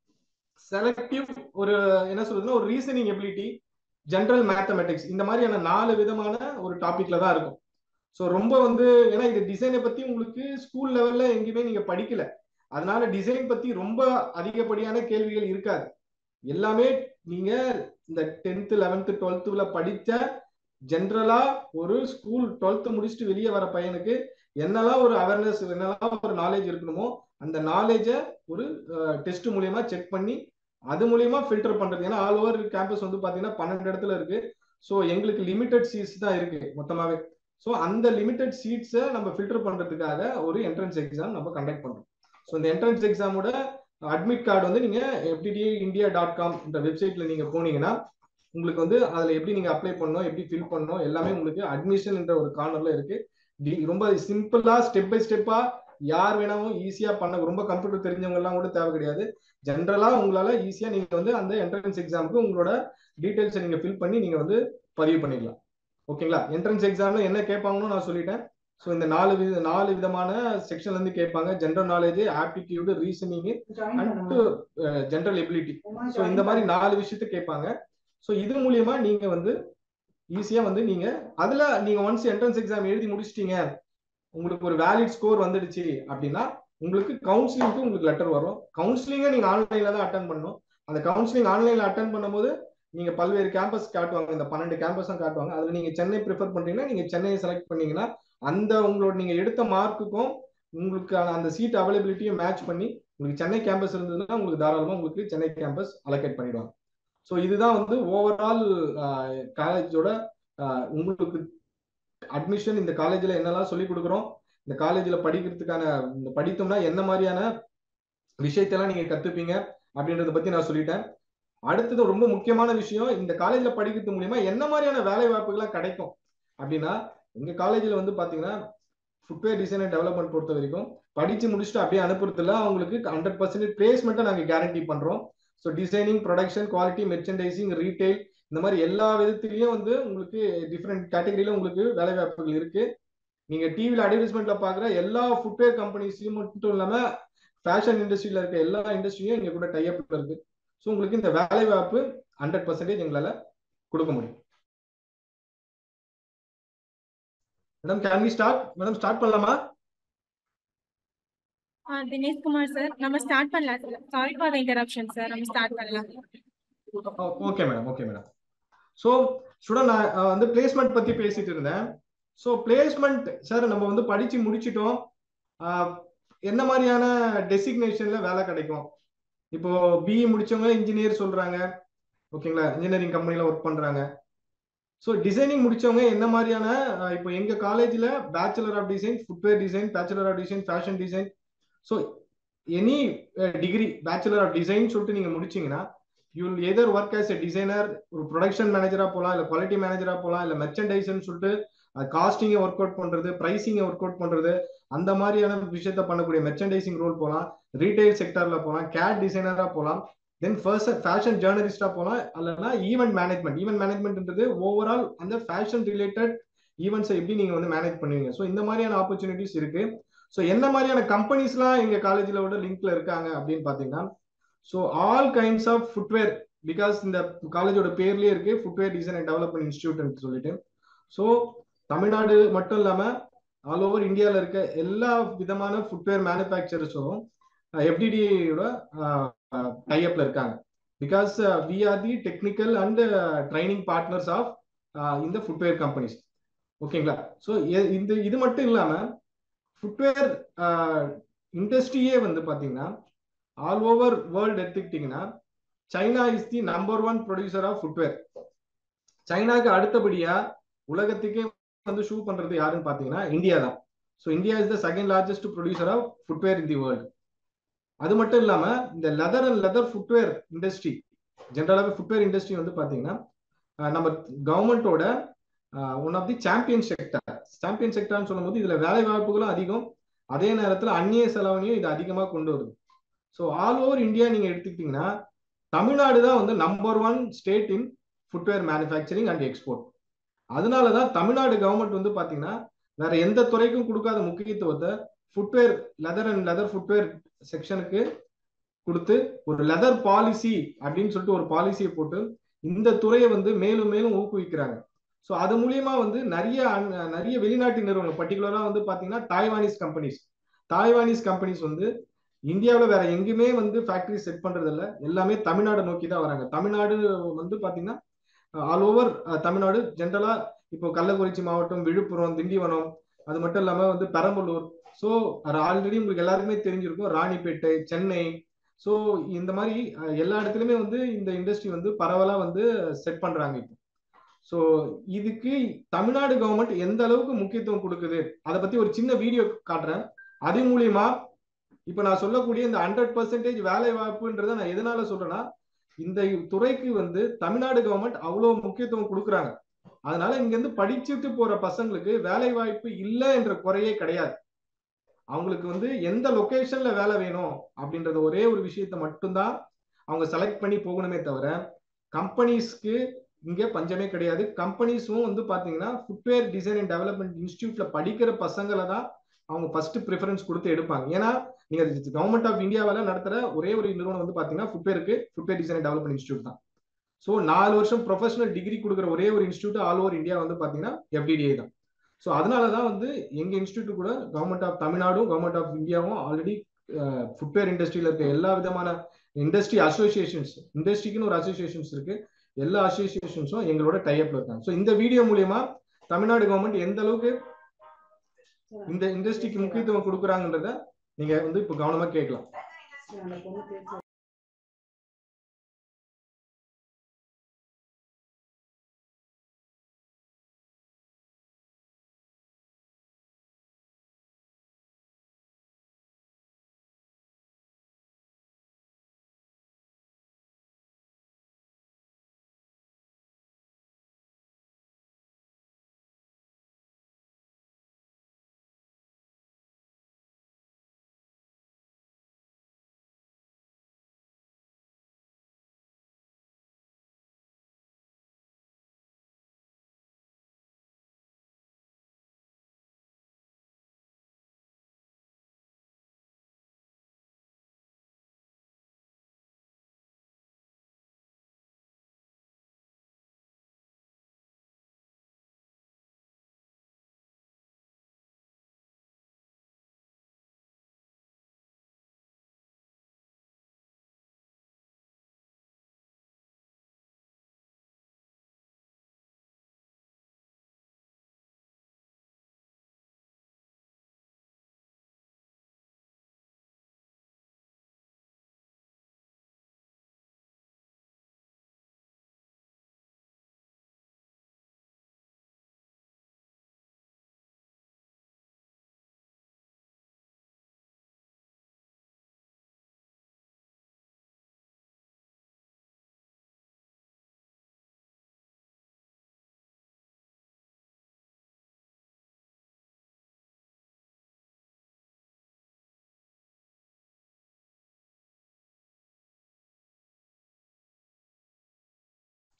[SPEAKER 2] செலக்டிவ் ஒரு என்ன சொல்றதுன்னா ஒரு ரீசனிங் எபிலிட்டி ஜென்ரல் மேத்தமெட்டிக்ஸ் இந்த மாதிரியான நாலு விதமான ஒரு டாபிக்ல தான் இருக்கும் ஸோ ரொம்ப வந்து ஏன்னா இது டிசைனை பத்தி உங்களுக்கு ஸ்கூல் லெவல்ல எங்கேயுமே நீங்க படிக்கல அதனால டிசைன் பத்தி ரொம்ப அதிகப்படியான கேள்விகள் இருக்காது எல்லாமே நீங்க இந்த டென்த்து லெவன்த்து டுவெல்த்துல படிச்ச ஜென்ரலா ஒரு ஸ்கூல் டுவெல்த்து முடிச்சுட்டு வெளியே வர பையனுக்கு என்னெல்லாம் ஒரு அவேர்னஸ் என்னெல்லாம் ஒரு நாலேஜ் இருக்கணுமோ அந்த நாலேஜை ஒரு டெஸ்ட் மூலியமா செக் பண்ணி அது மூலியமா ஃபில்டர் பண்றது ஏன்னா ஆல் ஓவர் கேம்பஸ் வந்து பாத்தீங்கன்னா பன்னெண்டு இடத்துல இருக்கு ஸோ எங்களுக்கு லிமிடெட் சீட்ஸ் தான் இருக்கு மொத்தமாவே ஸோ அந்த லிமிடெட் சீட்ஸை நம்ம ஃபில்டர் பண்றதுக்காக ஒரு என்ட்ரன்ஸ் எக்ஸாம் நம்ம கண்டக்ட் பண்றோம் ஸோ இந்த என்ட்ரன்ஸ் எக்ஸாமோட அட்மிட் கார்டு வந்து நீங்க எஃப்டிடிஐ இந்தியா டாட் காம் இந்த வெப்சைட்ல நீங்க போனீங்கன்னா உங்களுக்கு வந்து அதுல எப்படி நீங்க அப்ளை பண்ணணும் எப்படி ஃபில் பண்ணணும் எல்லாமே உங்களுக்கு அட்மிஷன் என்ற ஒரு கார்னர்ல இருக்கு டி- ரொம்ப சிம்பிளா ஸ்டெப் பை ஸ்டெப்பா யார் வேணாலும் ஈஸியா பண்ண ரொம்ப கம்ப்யூட்டர் தெரிஞ்சவங்க எல்லாம் கூட தேவை கிடையாது ஜென்ரலா உங்களால ஈஸியா நீங்க வந்து அந்த என்ட்ரன்ஸ் எக்ஸாமுக்கு உங்களோட டீடைல்ஸை நீங்க ஃபில் பண்ணி நீங்க வந்து பதிவு பண்ணிக்கலாம் ஓகேங்களா என்ட்ரன்ஸ் எக்ஸாம்ல என்ன கேட்பாங்கன்னு நான் சொல்லிட்டேன் ஸோ இந்த நாலு வித நாலு விதமான செக்ஷன்ல இருந்து கேட்பாங்க general knowledge aptitude reasoning and general ability so இந்த மாதிரி நாலு விஷயத்த கேட்பாங்க ஸோ இது மூலியமா நீங்க வந்து ஈஸியா வந்து நீங்க அதுல நீங்க ஒன்ஸ் என்ட்ரன்ஸ் எக்ஸாம் எழுதி முடிச்சிட்டீங்க உங்களுக்கு ஒரு வேலிட் ஸ்கோர் வந்துடுச்சு அப்படின்னா உங்களுக்கு கவுன்சிலிங்க்கு உங்களுக்கு லெட்டர் வரும் கவுன்சிலிங்கை நீங்க ஆன்லைன்ல தான் அட்டன் பண்ணணும் அந்த கவுன்சிலிங் ஆன்லைன்ல அட்டன் பண்ணும்போது நீங்க பல்வேறு கேம்பஸ் காட்டுவாங்க இந்த பன்னெண்டு கேம்பஸும் காட்டுவாங்க அதுல நீங்க சென்னை ப்ரிஃபர் பண்றீங்கன்னா நீங்க சென்னையை செலக்ட் பண்ணீங்கன்னா அந்த உங்களோட நீங்க எடுத்த மார்க்குக்கும் உங்களுக்கான அந்த சீட் அவைலபிலிட்டியும் மேட்ச் பண்ணி உங்களுக்கு சென்னை கேம்பஸ் இருந்ததுன்னா உங்களுக்கு தாராளமா உங்களுக்கு சென்னை கேம்பஸ் அலோகேட் பண்ணிடுவாங்க ஸோ இதுதான் வந்து ஓவரால் காலேஜோட உங்களுக்கு அட்மிஷன் இந்த காலேஜில் என்னெல்லாம் சொல்லி கொடுக்குறோம் இந்த காலேஜில் படிக்கிறதுக்கான இந்த படித்தோம்னா என்ன மாதிரியான விஷயத்தெல்லாம் நீங்க கத்துப்பீங்க அப்படின்றத பத்தி நான் சொல்லிட்டேன் அடுத்தது ரொம்ப முக்கியமான விஷயம் இந்த காலேஜ்ல படிக்கிறது மூலியமா என்ன மாதிரியான வேலை வாய்ப்புகள்லாம் கிடைக்கும் அப்படின்னா எங்க காலேஜ்ல வந்து பாத்தீங்கன்னா ஃபுட்வேர் டிசைன் அண்ட் டெவலப்மெண்ட் பொறுத்த வரைக்கும் படிச்சு முடிச்சுட்டு அப்படியே அனுப்புறதுல அவங்களுக்கு ஹண்ட்ரட் பர்சன்டேஜ் பிளேஸ்மெண்ட்டை நாங்க கேரண்டி பண்றோம் so designing production quality merchandising retail இந்த மாதிரி எல்லா விதத்திலையும் வந்து உங்களுக்கு டிஃப்ரெண்ட் கேட்டகரியில உங்களுக்கு வேலை வாய்ப்புகள் இருக்கு நீங்க டிவில அட்வர்டைஸ்மெண்ட்ல பாக்குற எல்லா ஃபுட்வேர் கம்பெனிஸையும் மட்டும் இல்லாம ஃபேஷன் இண்டஸ்ட்ரியில இருக்க எல்லா இண்டஸ்ட்ரியும் இங்க கூட டைப்ல இருக்கு ஸோ உங்களுக்கு இந்த வேலை வாய்ப்பு ஹண்ட்ரட் பர்சன்டேஜ் எங்களால கொடுக்க முடியும் madam can we start madam start பண்ணலாமா
[SPEAKER 1] தினேஷ் குமார் சார் நம்ம ஸ்டார்ட் பண்ணலாம் sir sorry for the interruption sir நம்ம ஸ்டார்ட் பண்ணலாம்
[SPEAKER 2] okay madam okay madam so student நான் வந்து பிளேஸ்மெண்ட் பத்தி பேசிட்டு இருந்தேன் ஸோ பிளேஸ்மெண்ட் சார் நம்ம வந்து படிச்சு முடிச்சிட்டோம் ஆஹ் என்ன மாதிரியான டெசிக்னேஷன்ல வேலை கிடைக்கும் இப்போ பிஇ முடிச்சவங்க இன்ஜினியர் சொல்றாங்க ஓகேங்களா இன்ஜினியரிங் கம்பெனில ஒர்க் பண்றாங்க ஸோ டிசைனிங் முடிச்சவங்க என்ன மாதிரியான ஆஹ் இப்போ எங்க காலேஜ்ல bachelor of design footwear design bachelor of design fashion design so any degree bachelor of design சொல்லிட்டு நீங்க முடிச்சீங்கன்னா you will either work as a designer ஒரு ப்ரொடக்ஷன் மேனேஜரா போகலாம் இல்லை குவாலிட்டி மேனேஜரா போகலாம் இல்லை மெர்ச்சன்டைஸ்ன்னு சொல்லிட்டு காஸ்டிங்கை ஒர்க் அவுட் பண்றது ப்ரைசிங்கை ஒர்க் அவுட் பண்றது அந்த மாதிரியான விஷயத்த பண்ணக்கூடிய மெர்ச்சன்டைசிங் ரோல் போகலாம் ரீட்டைல் செக்டர்ல போகலாம் கேட் டிசைனரா போகலாம் தென் ஃபர்ஸ்ட் ஃபேஷன் ஜேர்னலிஸ்டா போகலாம் அல்லனா ஈவெண்ட் மேனேஜ்மெண்ட் ஈவெண்ட் மேனேஜ்மெண்ட்ன்றது ஓவரால் அந்த ஃபேஷன் ரிலேட்டட் ஈவெண்ட்ஸை எப்படி நீங்க வந்து மேனேஜ் பண்ணுவீங்க ஸோ இந்த மாதிரியான ஆப்பர்ச்சுனிட்டிஸ் இருக்கு ஸோ என்ன மாதிரியான கம்பெனிஸ்லாம் எங்க காலேஜ்ல விட லிங்க்ல இருக்காங்க அப்படின்னு பாத்தீங்கன்னா so all kinds of footwear because இந்த காலேஜோட பேர்லயே இருக்கு footwear design and development institute சொல்லிட்டு ஸோ தமிழ்நாடு மட்டும் இல்லாம ஆல் ஓவர் இந்தியாவில் இருக்க எல்லா விதமான ஃபுட்வேர் மேனுஃபேக்சரர்ஸும் எஃப்டிடியோட டைப்ல இருக்காங்க because we are the technical and training partners of இந்த ஃபுட்வேர் கம்பெனிஸ் ஓகேங்களா ஸோ இந்த இது மட்டும் இல்லாம ஃபுட்வேர் இண்டஸ்ட்ரியே வந்து பாத்தீங்கன்னா ஆல் ஓவர் வேர்ல்டு எடுத்துக்கிட்டீங்கன்னா China is the number one producer of footwear சைனாக்கு அடுத்தபடியா உலகத்துக்கே வந்து ஷூ பண்றது யாருன்னு பாத்தீங்கன்னா இந்தியா தான் so India is the second largest producer of footwear in the world அது மட்டும் இல்லாம இந்த leather and leather footwear industry ஜென்ரலாகவே ஃபுட்வேர் இண்டஸ்ட்ரி வந்து பாத்தீங்கன்னா நம்ம கவர்மெண்டோட one of the champion sector champion செக்டர்னு சொல்லும்போது இதுல வேலை வாய்ப்புகளும் அதிகம் அதே நேரத்தில் அந்நிய செலவனையும் இது அதிகமாக கொண்டு வருது ஸோ ஆல் ஓவர் இந்தியா நீங்க எடுத்துக்கிட்டீங்கன்னா தமிழ்நாடு தான் வந்து number one state in footwear manufacturing and export அதனால தான் தமிழ்நாடு கவர்மெண்ட் வந்து பாத்தீங்கன்னா வேற எந்த துறைக்கும் கொடுக்காத முக்கியத்துவத்தை footwear leather and leather footwear செக்ஷனுக்கு கொடுத்து ஒரு லெதர் பாலிசி அப்படின்னு சொல்லிட்டு ஒரு பாலிசியை போட்டு இந்த துறையை வந்து மேலும் மேலும் ஊக்குவிக்கிறாங்க ஸோ அது மூலியமா வந்து நிறைய நிறைய வெளிநாட்டு நிறுவனங்கள் பர்டிகுலரா வந்து பாத்தீங்கன்னா தாய்வானிஸ் கம்பெனிஸ் தாய்வானிஸ் கம்பெனிஸ் வந்து இந்தியாவில் வேற எங்கேயுமே வந்து ஃபேக்டரி செட் பண்றது இல்லை எல்லாமே தமிழ்நாடு நோக்கி தான் வராங்க தமிழ்நாடு வந்து பாத்தீங்கன்னா ஆல் ஓவர் தமிழ்நாடு ஜென்ரலா இப்போ கள்ளக்குறிச்சி மாவட்டம் விழுப்புரம் திண்டிவனம் அது மட்டும் இல்லாம வந்து பெரம்பலூர் ஸோ ஆல்ரெடி உங்களுக்கு எல்லாருக்குமே தெரிஞ்சிருக்கும் ராணிப்பேட்டை சென்னை ஸோ இந்த மாதிரி எல்லா இடத்துலையுமே வந்து இந்த இண்டஸ்ட்ரி வந்து பரவலா வந்து செட் பண்றாங்க இப்போ ஸோ இதுக்கு தமிழ்நாடு கவர்மெண்ட் எந்த அளவுக்கு முக்கியத்துவம் கொடுக்குது அதை பத்தி ஒரு சின்ன வீடியோ காட்டுறேன் அது மூலியமா இப்ப நான் சொல்லக்கூடிய இந்த ஹண்ட்ரட் பர்சன்டேஜ் வேலை வாய்ப்புன்றத நான் எதனால சொல்றேன்னா இந்த துறைக்கு வந்து தமிழ்நாடு கவர்மெண்ட் அவ்வளவு முக்கியத்துவம் கொடுக்குறாங்க அதனால இங்க இருந்து படிச்சுட்டு போற பசங்களுக்கு வேலை வாய்ப்பு இல்லை என்ற குறையே கிடையாது அவங்களுக்கு வந்து எந்த லொகேஷன்ல வேலை வேணும் அப்படின்றத ஒரே ஒரு விஷயத்த மட்டும்தான் அவங்க செலக்ட் பண்ணி போகணுமே தவிர கம்பெனிஸ்க்கு இங்க பஞ்சமே கிடையாது கம்பெனிஸும் வந்து பாத்தீங்கன்னா ஃபுட்வேர் டிசைன் அண்ட் டெவலப்மெண்ட் இன்ஸ்டியூட்ல படிக்கிற பசங்களை தான் அவங்க ஃபர்ஸ்ட் ப்ரிஃபரன்ஸ் கொடுத்து எடுப்பாங்க ஏன்னா நீங்க கவர்மெண்ட் ஆஃப் இந்தியாவில நடத்துற ஒரே ஒரு நிறுவனம் வந்து பாத்தீங்கன்னா ஃபுட்வேருக்கு footwear design and development institute தான் ஸோ நாலு வருஷம் ப்ரொஃபஷனல் டிகிரி கொடுக்குற ஒரே ஒரு இன்ஸ்டியூட் ஆல் ஓவர் இந்தியா வந்து பாத்தீங்கன்னா எஃப்டிடிஐ தான் ஸோ அதனால தான் வந்து எங்க இன்ஸ்டியூட் கூட கவர்மெண்ட் ஆஃப் தமிழ்நாடும் கவர்மெண்ட் ஆஃப் இந்தியாவும் ஆல்ரெடி ஃபுட்வேர் இண்டஸ்ட்ரியில இருக்க எல்லா விதமான இண்டஸ்ட்ரி அசோசியேஷன்ஸ் இண்டஸ்ட்ரிக்குன்னு ஒரு அசோசியேஷன்ஸ் இருக்கு எல்லா அசோசியேஷன்ஸும் எங்களோட டைப்ல இருக்காங்க ஸோ இந்த வீடியோ மூலியமா தமிழ்நாடு கவர்மெண்ட் எந்த அளவுக்கு இந்த இண்டஸ்ட்ரிக்கு முக்கியத்துவம் கொடுக்குறாங்கன்றத நீங்க வந்து இப்போ கவனமா கேட்கலாம்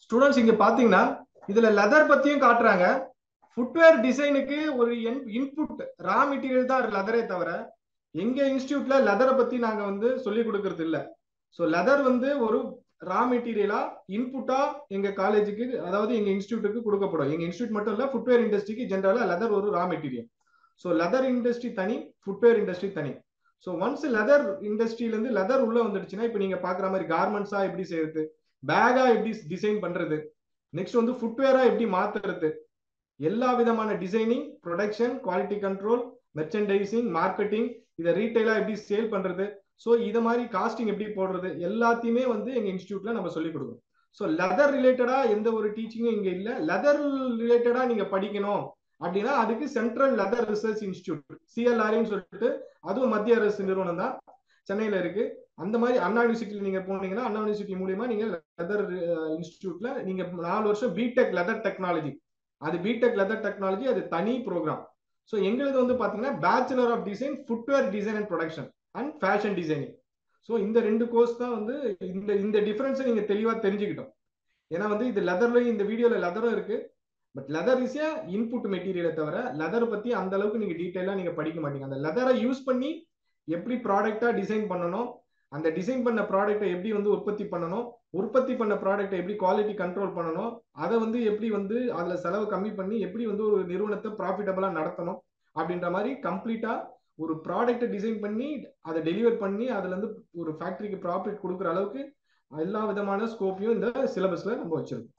[SPEAKER 2] ஸ்டூடெண்ட்ஸ் இங்க பாத்தீங்கன்னா இதுல லெதர் பத்தியும் காட்டுறாங்க ஃபுட்வேர் டிசைனுக்கு ஒரு இன்புட் ரா மெட்டீரியல் தான் லெதரே தவிர எங்க இன்ஸ்டியூட்ல லெதரை பத்தி நாங்க வந்து சொல்லி கொடுக்கறது இல்ல ஸோ லெதர் வந்து ஒரு ரா மெட்டீரியலா இன்புட்டா எங்க காலேஜுக்கு அதாவது எங்க இன்ஸ்டியூட்டுக்கு கொடுக்கப்படும் எங்க இன்ஸ்டியூட் மட்டும் இல்ல ஃபுட்வேர் இண்டஸ்ட்ரிக்கு ஜென்ரலா லெதர் ஒரு raw material so leather industry தனி ஃபுட்வேர் இண்டஸ்ட்ரி தனி ஸோ ஒன்ஸ் லெதர் இண்டஸ்ட்ரியில இருந்து லெதர் உள்ள வந்துடுச்சுன்னா இப்போ நீங்க பாக்குற மாதிரி கார்மெண்ட்ஸா எப்படி செய்யறது பேகா எப்படி டிசைன் பண்றது நெக்ஸ்ட் வந்து ஃபுட்வேரா எப்படி மாத்துறது எல்லா விதமான designing production quality control merchandising marketing இதை ரீட்டைலா எப்படி சேல் பண்றது ஸோ இதை மாதிரி காஸ்டிங் எப்படி போடுறது எல்லாத்தையுமே வந்து எங்க இன்ஸ்டியூட்ல நம்ம சொல்லிக் கொடுக்கணும் ஸோ லெதர் ரிலேட்டடா எந்த ஒரு டீச்சிங்கும் இங்க இல்ல லெதர் ரிலேட்டடா நீங்க படிக்கணும் அப்படின்னா அதுக்கு சென்ட்ரல் லெதர் ரிசர்ச் இன்ஸ்டியூட் சிஎல்ஆர்னு சொல்லிட்டு அதுவும் மத்திய அரசு நிறுவனம் தான் சென்னையில இருக்கு அந்த மாதிரி அண்ணா யூனிவர்சிட்டியில் நீங்க போனீங்கன்னா அண்ணா யூனிவர்சிட்டி மூலியமா நீங்க லெதர் இன்ஸ்டியூட்ல நீங்க நாலு வருஷம் பிடெக் லெதர் டெக்னாலஜி அது பிடெக் லெதர் டெக்னாலஜி அது தனி ப்ரோக்ராம் ஸோ எங்களுது வந்து பாத்தீங்கன்னா bachelor of design footwear design and production and fashion designing so இந்த ரெண்டு கோர்ஸ் தான் வந்து இந்த இந்த டிஃபரன்ஸை நீங்க தெளிவா தெரிஞ்சுக்கிட்டோம் ஏன்னா வந்து இது லெதர்லயும் இந்த வீடியோல லெதரும் இருக்கு but leather is a input மெட்டீரியலை தவிர லெதர் பத்தி அந்த அளவுக்கு நீங்க டீட்டெயிலா நீங்க படிக்க மாட்டீங்க அந்த லெதரை யூஸ் பண்ணி எப்படி ப்ராடக்டா டிசைன் பண்ணணும் அந்த டிசைன் பண்ண ப்ராடக்ட்டை எப்படி வந்து உற்பத்தி பண்ணணும் உற்பத்தி பண்ண ப்ராடக்ட்டை எப்படி குவாலிட்டி கண்ட்ரோல் பண்ணணும் அதை வந்து எப்படி வந்து அதுல செலவு கம்மி பண்ணி எப்படி வந்து ஒரு நிறுவனத்தை ப்ராஃபிட்டபிளா நடத்தணும் அப்படின்ற மாதிரி கம்ப்ளீட்டா ஒரு ப்ராடக்ட்டை டிசைன் பண்ணி அதை டெலிவர் பண்ணி அதுல இருந்து ஒரு ஃபேக்டரிக்கு ப்ராஃபிட் கொடுக்குற அளவுக்கு எல்லா விதமான ஸ்கோப்பையும் இந்த சிலபஸ்ல நம்ம வச்சிருக்கோம்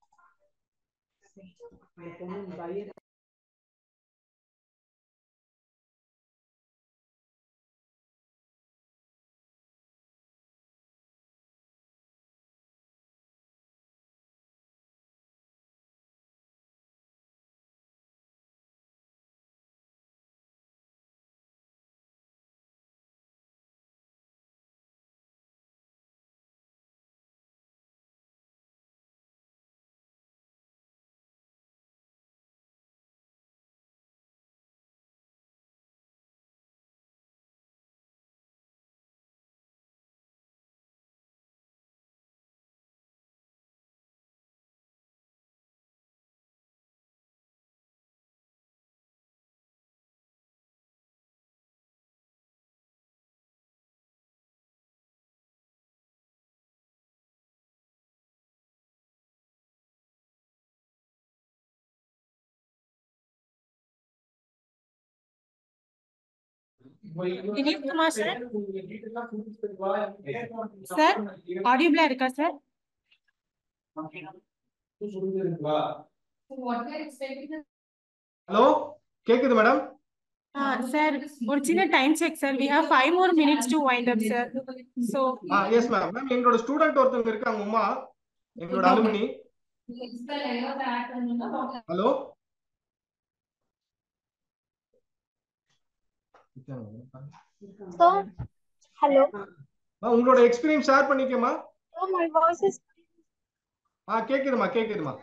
[SPEAKER 1] திலீப் குமார் சார் சார் ஆடியோபிளா இருக்கா சார்
[SPEAKER 2] ஹலோ கேக்குது மேடம்
[SPEAKER 1] சார் ஒரு சின்ன time check sir we have five more minutes to wind up sir so
[SPEAKER 2] ah yes ma'am ma'am எங்களோட ஸ்டூடெண்ட் ஒருத்தவங்க இருக்காங்க உமா எங்களோட அலுமினி ஹலோ
[SPEAKER 4] Sir, hello.
[SPEAKER 2] உங்களோட எக்ஸ்பீரியன்ஸ் ஷேர் பண்ணிக்கமா
[SPEAKER 4] So my voice is
[SPEAKER 2] ah கேக்குதுமா கேக்குதுமா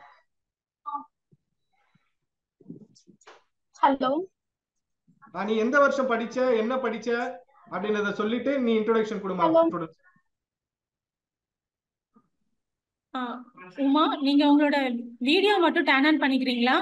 [SPEAKER 4] hello.
[SPEAKER 2] ஆ, நீ எந்த வருஷம் படிச்ச என்ன படிச்ச அப்படின்றத சொல்லிட்டு நீ இன்ட்ரோடக்ஷன் கொடுமா
[SPEAKER 4] Hello.
[SPEAKER 2] students.
[SPEAKER 1] உமா நீங்க உங்களோட வீடியோ மட்டும் டேன் ஆன் பண்ணிக்கிறீங்களா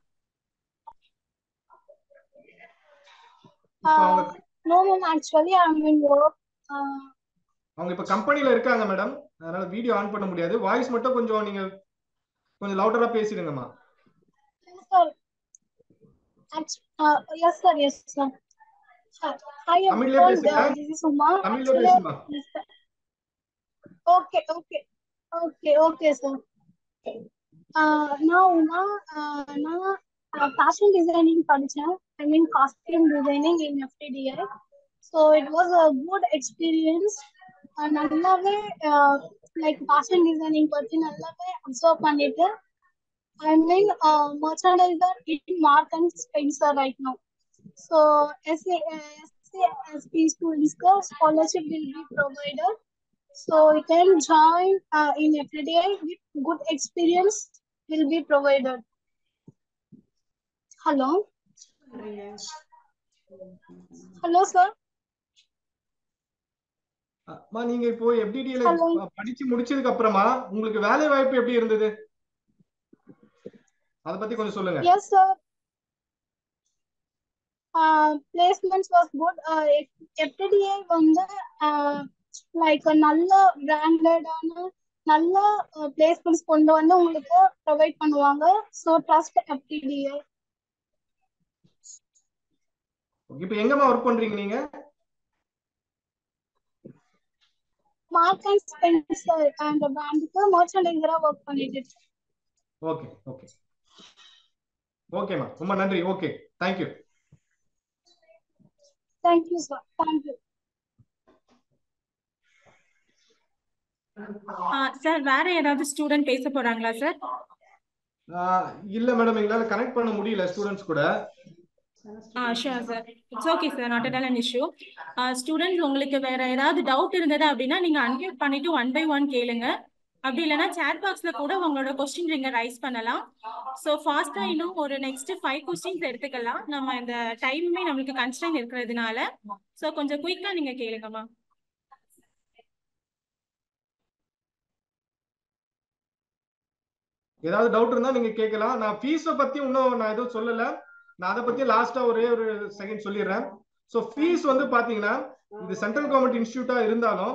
[SPEAKER 2] இப்ப
[SPEAKER 4] Uh,
[SPEAKER 2] அவங்க
[SPEAKER 4] no, ma'am. Actually, I'm in work. Uh,
[SPEAKER 2] அவங்க இப்ப கம்பெனில இருக்காங்க மேடம் அதனால வீடியோ ஆன் பண்ண முடியாது வாய்ஸ் மட்டும் கொஞ்சம் நீங்க கொஞ்சம் லவுடரா பேசிடுங்கம்மா
[SPEAKER 4] yes, sir. Act- uh, yes, sir. Yes, sir. Uh, Hi,
[SPEAKER 2] தமிழ்லயே
[SPEAKER 4] everyone.
[SPEAKER 2] பேசுங்க.
[SPEAKER 4] Uh, this is Uma.
[SPEAKER 2] தமிழ்ல
[SPEAKER 4] Actually,
[SPEAKER 2] பேசுமா
[SPEAKER 4] yes, sir. Okay, okay. Okay, okay, sir. Uh, now, Uma, uh, now, uh, fashion designing படிச்சேன். I mean, costume designing in FTDI. So it was a good experience. Uh, நல்லாவே uh, like fashion designing பத்தி நல்லாவே observe பண்ணிட்டு I mean, uh, merchandiser in Mark and Spencer right now. So, SA, SASP students ka scholarship will be provided. So, you can join uh, in FDI with good experience will be provided. Hello. Hello, sir.
[SPEAKER 2] அம்மா நீங்க இப்போ எஃப்டிடில
[SPEAKER 4] Hello.
[SPEAKER 2] படிச்சு முடிச்சதுக்கு அப்புறமா உங்களுக்கு வேலை வாய்ப்பு எப்படி இருந்தது அத பத்தி கொஞ்சம் சொல்லுங்க
[SPEAKER 4] Yes, sir. Uh, placements was good. Uh, FTDA வந்து uh, like a நல்ல பிராண்டடான நல்ல பிளேஸ்மெண்ட்ஸ் கொண்டு வந்து உங்களுக்கு ப்ரொவைட் பண்ணுவாங்க ஸோ ட்ரஸ்ட் FTDA
[SPEAKER 2] இப்போ எங்கம்மா ஒர்க் பண்றீங்க நீங்க
[SPEAKER 4] மார்க் அண்ட் ஸ்பென்சர் அந்த பிராண்டுக்கு மர்ச்சன்டைசரா ஒர்க் பண்ணிட்டு இருக்கேன்
[SPEAKER 2] ஓகே ஓகே ஓகேம்மா ரொம்ப நன்றி okay thank you
[SPEAKER 4] thank you sir thank you
[SPEAKER 1] sir வேற ஏதாவது ஸ்டூடெண்ட் பேச போறாங்களா சார்
[SPEAKER 2] இல்ல மேடம் எங்களால கனெக்ட் பண்ண முடியல ஸ்டூடெண்ட்ஸ் கூட
[SPEAKER 1] ah sure sir it's okay sir not at all an issue students உங்களுக்கு வேற ஏதாவது டவுட் இருந்தது அப்படின்னா நீங்க அன்மியூட் பண்ணிட்டு ஒன் பை ஒன் கேளுங்க அப்படி இல்லைன்னா சேட் பாக்ஸ்ல கூட உங்களோட கொஸ்டின் நீங்க ரைஸ் பண்ணலாம் ஸோ ஃபாஸ்டா இன்னும் ஒரு நெக்ஸ்ட் ஃபைவ் கொஸ்டின்ஸ் எடுத்துக்கலாம் நம்ம இந்த டைமுமே நம்மளுக்கு கன்ஸ்டன் இருக்கிறதுனால ஸோ கொஞ்சம் குயிக்கா நீங்க கேளுங்கம்மா
[SPEAKER 2] ஏதாவது டவுட் இருந்தா நீங்க கேட்கலாம் நான் ஃபீஸை பத்தி இன்னும் நான் எதுவும் சொல்லல நான் அதை பத்தி லாஸ்டா ஒரே ஒரு செகண்ட் சொல்லிடுறேன் ஸோ ஃபீஸ் வந்து பாத்தீங்கன்னா இது சென்ட்ரல் கவர்மெண்ட் இன்ஸ்டியூட்டா இருந்தாலும்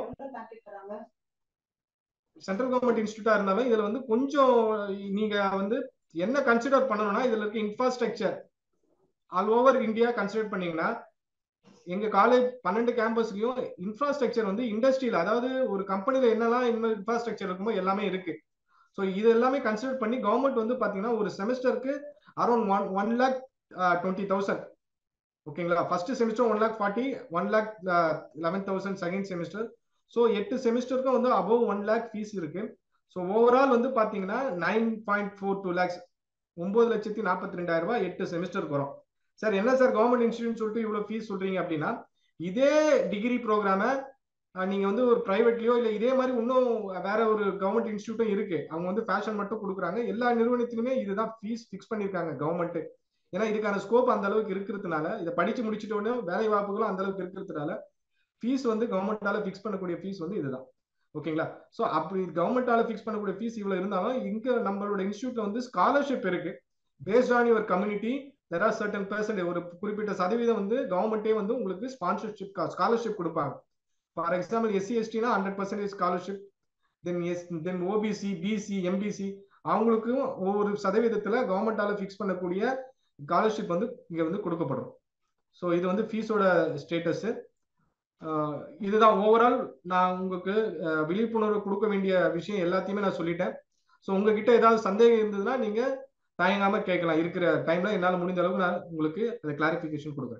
[SPEAKER 2] சென்ட்ரல் கவர்மெண்ட் இன்ஸ்டியூட்டா இருந்தாலும் இதுல வந்து கொஞ்சம் நீங்க வந்து என்ன கன்சிடர் பண்ணணும்னா இதுல இருக்க infrastructure all over India consider பண்ணீங்கன்னா எங்க காலேஜ் பன்னெண்டு கேம்பஸ்லயும் இன்ஃப்ராஸ்ட்ரக்சர் வந்து இண்டஸ்ட்ரியில அதாவது ஒரு கம்பெனில என்னெல்லாம் இன்ஃப்ராஸ்ட்ரக்சர் இருக்குமோ எல்லாமே இருக்கு ஸோ இது எல்லாமே கன்சிடர் பண்ணி கவர்மெண்ட் வந்து பாத்தீங்கன்னா ஒரு செமஸ்டருக்கு around one one lakh twenty thousand ஓகேங்களா first semester one lakh forty one lakh eleven thousand second semester so எட்டு செமிஸ்டருக்கும் வந்து அபவ் ஒன் லேக் ஃபீஸ் இருக்கு ஸோ ஓவரால் வந்து பாத்தீங்கன்னா nine point four two lakhs ஒன்பது லட்சத்தி நாற்பத்தி ரெண்டாயிரம் ரூபாய் எட்டு செமிஸ்டருக்கு வரும் சார் என்ன சார் கவர்மெண்ட் இன்ஸ்டியூட் சொல்லிட்டு இவ்வளவு ஃபீஸ் சொல்றீங்க அப்படின்னா இதே டிகிரி ப்ரோக்ராம நீங்க வந்து ஒரு பிரைவேட்லயோ இல்ல இதே மாதிரி இன்னும் வேற ஒரு கவர்மெண்ட் இன்ஸ்டியூட்டும் இருக்கு அவங்க வந்து ஃபேஷன் மட்டும் கொடுக்குறாங்க எல்லா நிறுவனத்திலுமே இதுதான் ஃபீஸ் ஃபிக்ஸ் பண்ணிருக்காங்க கவர்மெண்ட் ஏன்னா இதுக்கான ஸ்கோப் அந்த அளவுக்கு இருக்கிறதுனால இதை படிச்சு முடிச்சிட்டோன்னே வேலை வாய்ப்புகளும் அந்த அளவுக்கு இருக்கிறதுனால ஃபீஸ் வந்து கவர்மெண்டால ஃபிக்ஸ் பண்ணக்கூடிய ஃபீஸ் வந்து இதுதான் ஓகேங்களா ஸோ அப்படி கவர்மெண்டால ஃபிக்ஸ் பண்ணக்கூடிய ஃபீஸ் இவ்வளவு இருந்தாலும் இங்க நம்மளோட இன்ஸ்டியூட்ல வந்து ஸ்காலர்ஷிப் இருக்கு based on your community there are certain percent ஒரு குறிப்பிட்ட சதவீதம் வந்து கவர்மெண்டே வந்து உங்களுக்கு ஸ்பான்சர்ஷிப் ஸ்காலர்ஷிப் கொடுப்பாங்க ஃபார் எக்ஸாம்பிள் எஸ்சி எஸ்டினா hundred percentage scholarship then yes then OBC BC MBC அவங்களுக்கும் ஒவ்வொரு சதவீதத்துல கவர்மெண்டால ஃபிக்ஸ் பண்ணக்கூடிய ஸ்காலர்ஷிப் வந்து இங்க வந்து கொடுக்கப்படும் ஸோ இது வந்து ஃபீஸோட ஸ்டேட்டஸ் இதுதான் ஓவரால் நான் உங்களுக்கு விழிப்புணர்வு கொடுக்க வேண்டிய விஷயம் எல்லாத்தையுமே நான் சொல்லிட்டேன் ஸோ உங்ககிட்ட ஏதாவது சந்தேகம் இருந்ததுன்னா நீங்க தயங்காம கேட்கலாம் இருக்கிற டைம்ல என்னால் முடிந்த அளவுக்கு நான் உங்களுக்கு அதை கிளாரிபிகேஷன் கொடுக்குறேன்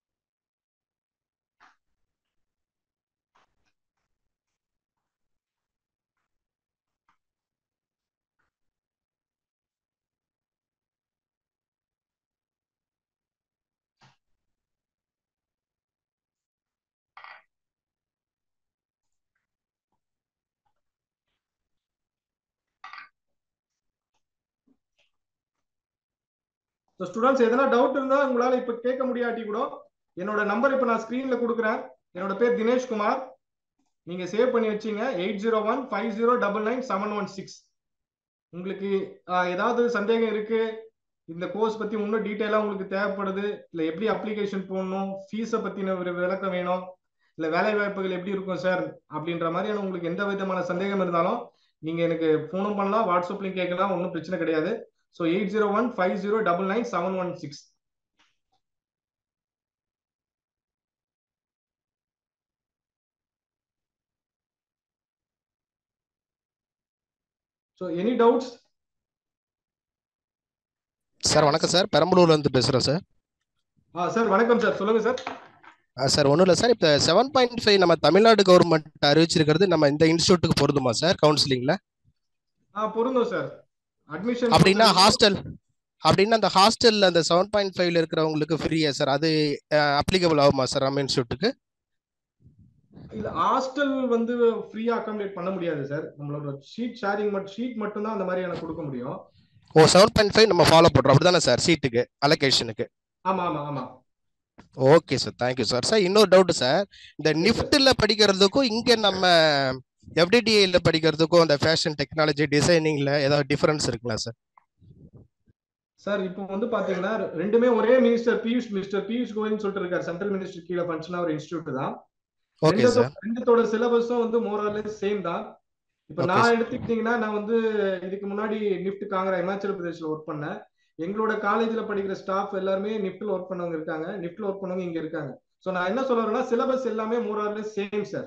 [SPEAKER 2] ஸோ ஸ்டூடெண்ட்ஸ் எதனா டவுட் இருந்தா உங்களால இப்ப கேட்க முடியாட்டி கூட என்னோட நம்பர் இப்ப நான் ஸ்கிரீன்ல கொடுக்குறேன் என்னோட பேர் தினேஷ் குமார் நீங்க சேவ் பண்ணி வச்சீங்க eight zero one five zero double nine seven one six உங்களுக்கு ஏதாவது சந்தேகம் இருக்கு இந்த கோர்ஸ் பத்தி இன்னும் டீட்டெயிலா உங்களுக்கு தேவைப்படுது இல்ல எப்படி அப்ளிகேஷன் போடணும் ஃபீஸை பத்தின ஒரு விளக்கம் வேணும் இல்ல வேலை வாய்ப்புகள் எப்படி இருக்கும் சார் அப்படின்ற மாதிரியான உங்களுக்கு எந்த விதமான சந்தேகம் இருந்தாலும் நீங்க எனக்கு போனும் பண்ணலாம் வாட்ஸ்அப்லயும் கேட்கலாம் ஒன்றும் பிரச்சனை கிடையாது so eight zero one five zero double nine seven one six so any doubts
[SPEAKER 5] sir வணக்கம் சார் பெரம்பலூர்ல இருந்து பேசுறேன் சார்
[SPEAKER 2] ஆ சார் வணக்கம் சார் சொல்லுங்க சார்
[SPEAKER 5] சார் ஒன்றும் இல்லை சார் இப்போ செவன் பாயிண்ட் ஃபைவ் நம்ம தமிழ்நாடு கவர்மெண்ட் அறிவிச்சிருக்கிறது நம்ம இந்த இன்ஸ்டியூட்டுக்கு பொருந்துமா சார் கவுன்சிலிங்ல
[SPEAKER 2] ஆ பொருந்தும் சார் அட்மிஷன்
[SPEAKER 5] அப்படின்னா ஹாஸ்டல் அப்படின்னா அந்த ஹாஸ்டல்ல அந்த செவன் பாயிண்ட் ஃபைவ்ல இருக்கிறவங்களுக்கு ஃப்ரீயா சார் அது அப்ளிகபிள் ஆகுமா சார் நம்ம இன்ஸ்டியூட்டுக்கு
[SPEAKER 2] இல்ல ஹாஸ்டல் வந்து ஃப்ரீயா அகாமடேட் பண்ண முடியாது சார் நம்மளோட ஷீட் ஷேரிங் மட்டும் ஷீட் மட்டும் தான் அந்த மாதிரி எனக்கு கொடுக்க முடியும்
[SPEAKER 5] ஓ செவன் பாயிண்ட் ஃபைவ் நம்ம ஃபாலோ பண்றோம் அப்படிதானே சார் சீட்டுக்கு அலோகேஷனுக்கு
[SPEAKER 2] ஆமா ஆமா ஆமா
[SPEAKER 5] okay sir thank you sir sir இன்னொரு டவுட் சார் இந்த
[SPEAKER 2] Yes, sir.
[SPEAKER 5] நிஃப்ட்ல படிக்கிறதுக்கும் இங்க நம்ம எஃப்டிடிஐல படிக்கிறதுக்கும் அந்த ஃபேஷன் டெக்னாலஜி டிசைனிங்ல ஏதாவது டிஃபரன்ஸ் இருக்குங்களா சார்
[SPEAKER 2] சார் இப்போ வந்து பாத்தீங்கன்னா ரெண்டுமே ஒரே மினிஸ்டர் பியூஷ் மிஸ்டர் பியூஷ் கோயல்னு சொல்லிட்டு இருக்காரு சென்ட்ரல் மினிஸ்டர் கீழே ஃபங்க்ஷனா ஒரு இன்ஸ்டியூட் தான்
[SPEAKER 5] ஓகே
[SPEAKER 2] ரெண்டத்தோ-
[SPEAKER 5] சார்
[SPEAKER 2] ரெண்டுத்தோட சிலபஸும் வந்து மோரலஸ் சேம் தான் இப்போ
[SPEAKER 5] Okay,
[SPEAKER 2] நான்
[SPEAKER 5] sir.
[SPEAKER 2] எடுத்துக்கிட்டீங்கன்னா நான் வந்து இதுக்கு முன்னாடி நிஃப்ட் காங்கிரா இமாச்சல பிரதேஷ்ல ஒர்க் பண்ணேன் எங்களோட காலேஜ்ல படிக்கிற ஸ்டாஃப் எல்லாருமே நிஃப்ட்ல ஒர்க் பண்ணவங்க இருக்காங்க நிஃப்ட்ல ஒர்க் பண்ணவங்க இங்க இருக்காங்க சோ நான் என்ன சொல்ல வரேன்னா சிலபஸ் எல்லாமே more or less same sir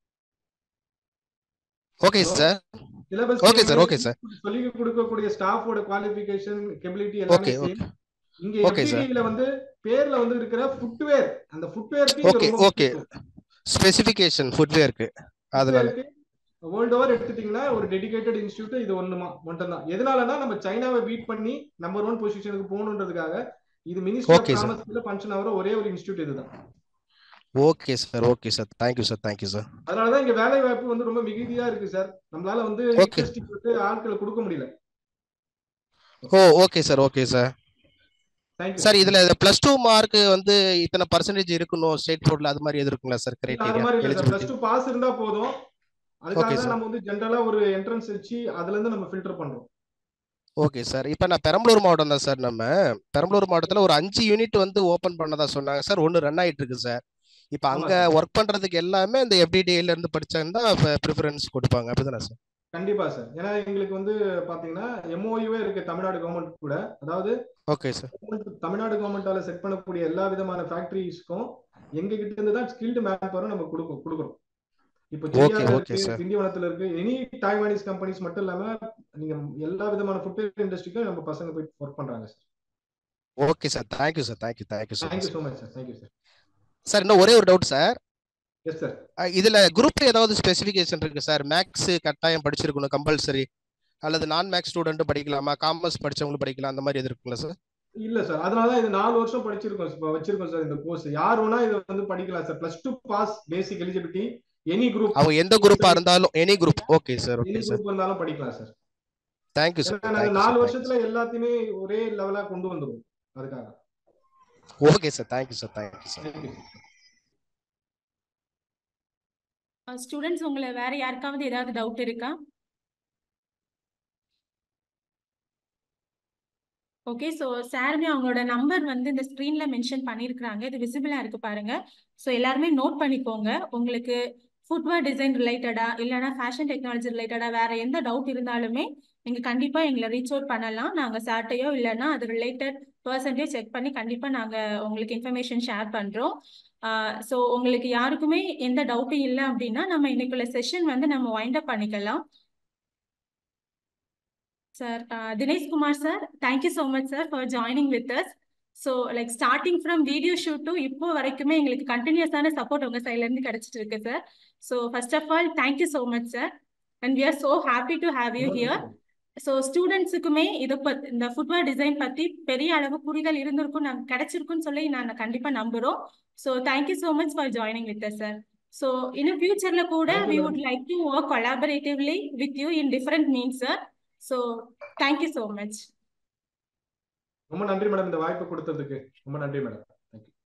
[SPEAKER 5] okay sir
[SPEAKER 2] syllabus
[SPEAKER 5] Okay, sir. Okay, sir.
[SPEAKER 2] சொல்லி கொடுக்கக்கூடிய ஸ்டாஃபோட குவாலிஃபிகேஷன் கெபிலிட்டி எல்லாமே
[SPEAKER 5] Okay,
[SPEAKER 2] சேம் இங்க
[SPEAKER 5] Okay, sir.
[SPEAKER 2] FDD ல வந்து பேர்ல வந்து இருக்கிற ஃபுட்வேர் அந்த ஃபுட்வேருக்கு
[SPEAKER 5] Okay, okay. ஸ்பெசிஃபிகேஷன் ஃபுட்வேருக்கு அதனால
[SPEAKER 2] வேர்ல்டு ஓவர் எடுத்துட்டீங்கன்னா ஒரு டெடிகேட்டட் இன்ஸ்டியூட் இது ஒண்ணுமா மட்டும் தான் எதனாலனா நம்ம சைனாவை பீட் பண்ணி நம்பர் ஒன் பொசிஷனுக்கு போகணுன்றதுக்காக இது மினிஸ்டர் ஆஃப்
[SPEAKER 5] Okay, sir.
[SPEAKER 2] காமர்ஸ்ல ஃபங்க்ஷன் ஆகிற ஒரே ஒரு இன்ஸ்டியூட் இதுதான்
[SPEAKER 5] okay sir okay sir thank you sir thank you sir
[SPEAKER 2] அதனாலதான் இங்க வேலை வாய்ப்பு வந்து ரொம்ப மிகுதியா இருக்கு சார் நம்மளால வந்து
[SPEAKER 5] Okay.
[SPEAKER 2] இண்டஸ்ட்ரிக்கு வந்து ஆட்களை கொடுக்க முடியல
[SPEAKER 5] oh okay sir okay sir
[SPEAKER 2] thank you
[SPEAKER 5] sir இதுல பிளஸ் டூ மார்க் வந்து இத்தனை பர்சன்டேஜ் இருக்கணும் ஸ்டேட் போர்ட்ல அது மாதிரி எது இருக்குங்களா சார்
[SPEAKER 2] அது
[SPEAKER 5] கிரைட்டீரியா
[SPEAKER 2] மாதிரி இல்ல sir plus
[SPEAKER 5] eligibility
[SPEAKER 2] two pass இருந்தா போதும் அதுக்காக
[SPEAKER 5] Okay,
[SPEAKER 2] தான்
[SPEAKER 5] sir.
[SPEAKER 2] நம்ம வந்து ஜென்ரலா ஒரு என்ட்ரன்ஸ் வச்சு அதுல இருந்து நம்ம ஃபில்டர் பண்றோம்
[SPEAKER 5] ஓகே சார் இப்போ நான் பெரம்பலூர் மாவட்டம் தான் சார் நம்ம பெரம்பலூர் மாவட்டத்தில் ஒரு அஞ்சு யூனிட் வந்து ஓப்பன் பண்ணதா சொன்னாங்க சார் ஒன்று ரன் ஆயிட்டு இருக்கு சார் இப்போ
[SPEAKER 2] ஆமா
[SPEAKER 5] அங்கே
[SPEAKER 2] sir.
[SPEAKER 5] ஒர்க் பண்ணுறதுக்கு எல்லாமே இந்த எஃப்டிடிஐல இருந்து படிச்சாங்கன்னா ப்ரிஃபரன்ஸ் கொடுப்பாங்க அப்படிதானே சார்
[SPEAKER 2] கண்டிப்பா சார் ஏன்னா எங்களுக்கு வந்து பாத்தீங்கன்னா எம்ஓயுவே இருக்கு தமிழ்நாடு கவர்மெண்ட் கூட அதாவது
[SPEAKER 5] ஓகே சார்
[SPEAKER 2] government- தமிழ்நாடு கவர்மெண்டால செட் பண்ணக்கூடிய எல்லா விதமான ஃபேக்டரிஸ்க்கும் எங்க கிட்ட இருந்து தான் ஸ்கில்டு மேன் பவர் நம்ம கொடுக்கும் கொடுக்குறோம் இப்போ
[SPEAKER 5] Okay,
[SPEAKER 2] செரியால
[SPEAKER 5] okay,
[SPEAKER 2] இருக்கு
[SPEAKER 5] sir.
[SPEAKER 2] திண்டிவனத்துல இருக்கு எனி டைவானிஸ் கம்பெனிஸ் மட்டும் இல்லாம நீங்க எல்லா விதமான ஃபுட்வேர் இண்டஸ்ட்ரிக்கும் நம்ம பசங்க போய் ஒர்க் பண்றாங்க sir
[SPEAKER 5] okay sir thank you sir thank you thank you so
[SPEAKER 2] thank you
[SPEAKER 5] much
[SPEAKER 2] so much sir thank you sir
[SPEAKER 5] sir இன்னும் ஒரே ஒரு டவுட் சார்
[SPEAKER 2] எஸ் சார்
[SPEAKER 5] இதுல குரூப் ஏதாவது ஸ்பெசிஃபிகேஷன் இருக்கு சார் மேக்ஸ் கட்டாயம் படிச்சிருக்கணும் கம்பல்சரி அல்லது நான் மேக்ஸ் ஸ்டூடெண்ட் படிக்கலாமா காமர்ஸ் படிச்சவங்களும் படிக்கலாம் அந்த மாதிரி எது இருக்குங்களா சார்
[SPEAKER 2] இல்ல சார் அதனாலதான் இது நாலு வருஷம் படிச்சிருக்கோம் இப்ப வச்சிருக்கோம் சார் இந்த கோர்ஸ் யார் வேணா இதை வந்து படிக்கலாம் sir plus two pass basic eligibility any group
[SPEAKER 5] அவங்க எந்த குரூப்பா இருந்தாலும் any group okay sir
[SPEAKER 2] any
[SPEAKER 5] okay sir
[SPEAKER 2] group இருந்தாலும் படிக்கலாம் சார்
[SPEAKER 5] தேங்க்யூ சார்
[SPEAKER 2] ஏன்னா நாங்க நாலு வருஷத்துல எல்லாத்தையுமே ஒரே லெவலா கொண்டு வந்துருவோம் அதுக்காக
[SPEAKER 5] okay sir thank you sir thank you sir
[SPEAKER 2] thank you
[SPEAKER 1] students உங்களை வேற யாருக்காவது ஏதாவது டவுட் இருக்கா ஓகே ஸோ சாருமே அவங்களோட நம்பர் வந்து இந்த ஸ்க்ரீன்ல மென்ஷன் பண்ணியிருக்கிறாங்க இது விசிபிளா இருக்கு பாருங்க ஸோ எல்லாருமே நோட் பண்ணிக்கோங்க உங்களுக்கு ஃபுட்வேர் டிசைன் ரிலேட்டடா இல்லைன்னா ஃபேஷன் டெக்னாலஜி ரிலேட்டடா வேற எந்த டவுட் இருந்தாலுமே நீங்க கண்டிப்பா எங்களை ரீச் அவுட் பண்ணலாம் நாங்க சார்ட்டையோ இல்லைன்னா அது ரிலேட்டட் பர்சன்டேஜ் செக் பண்ணி கண்டிப்பா நாங்க உங்களுக்கு இன்ஃபர்மேஷன் ஷேர் பண்றோம் ஸோ உங்களுக்கு யாருக்குமே எந்த டவுட்டும் இல்லை அப்படின்னா நம்ம இன்னைக்குள்ள செஷன் வந்து நம்ம வைண்ட் அப் பண்ணிக்கலாம் sir Dinesh Kumar sir thank you so much sir for joining with us so like starting from video shoot to இப்போ வரைக்குமே எங்களுக்கு கண்டினியூஸான சப்போர்ட் உங்க சைட்ல இருந்து கிடைச்சிட்டு இருக்கு sir so first of all thank you so much sir and we are so happy to have you here so ஸ்டூடெண்ட்ஸுக்குமே இதை பத்தி இந்த ஃபுட்வேர் டிசைன் பத்தி பெரிய அளவு புரிதல் இருந்திருக்கும் நாங்கள் கிடைச்சிருக்குன்னு சொல்லி நான் கண்டிப்பா நம்புறோம் so thank you so much for joining with us sir so இன்னும் ஃபியூச்சர்ல கூட
[SPEAKER 2] Thank you,
[SPEAKER 1] we
[SPEAKER 2] ma'am.
[SPEAKER 1] Would like to work collaboratively with you in different means sir so thank you so much
[SPEAKER 2] ரொம்ப நன்றி மேடம் இந்த வாய்ப்பு கொடுத்ததுக்கு ரொம்ப நன்றி மேடம்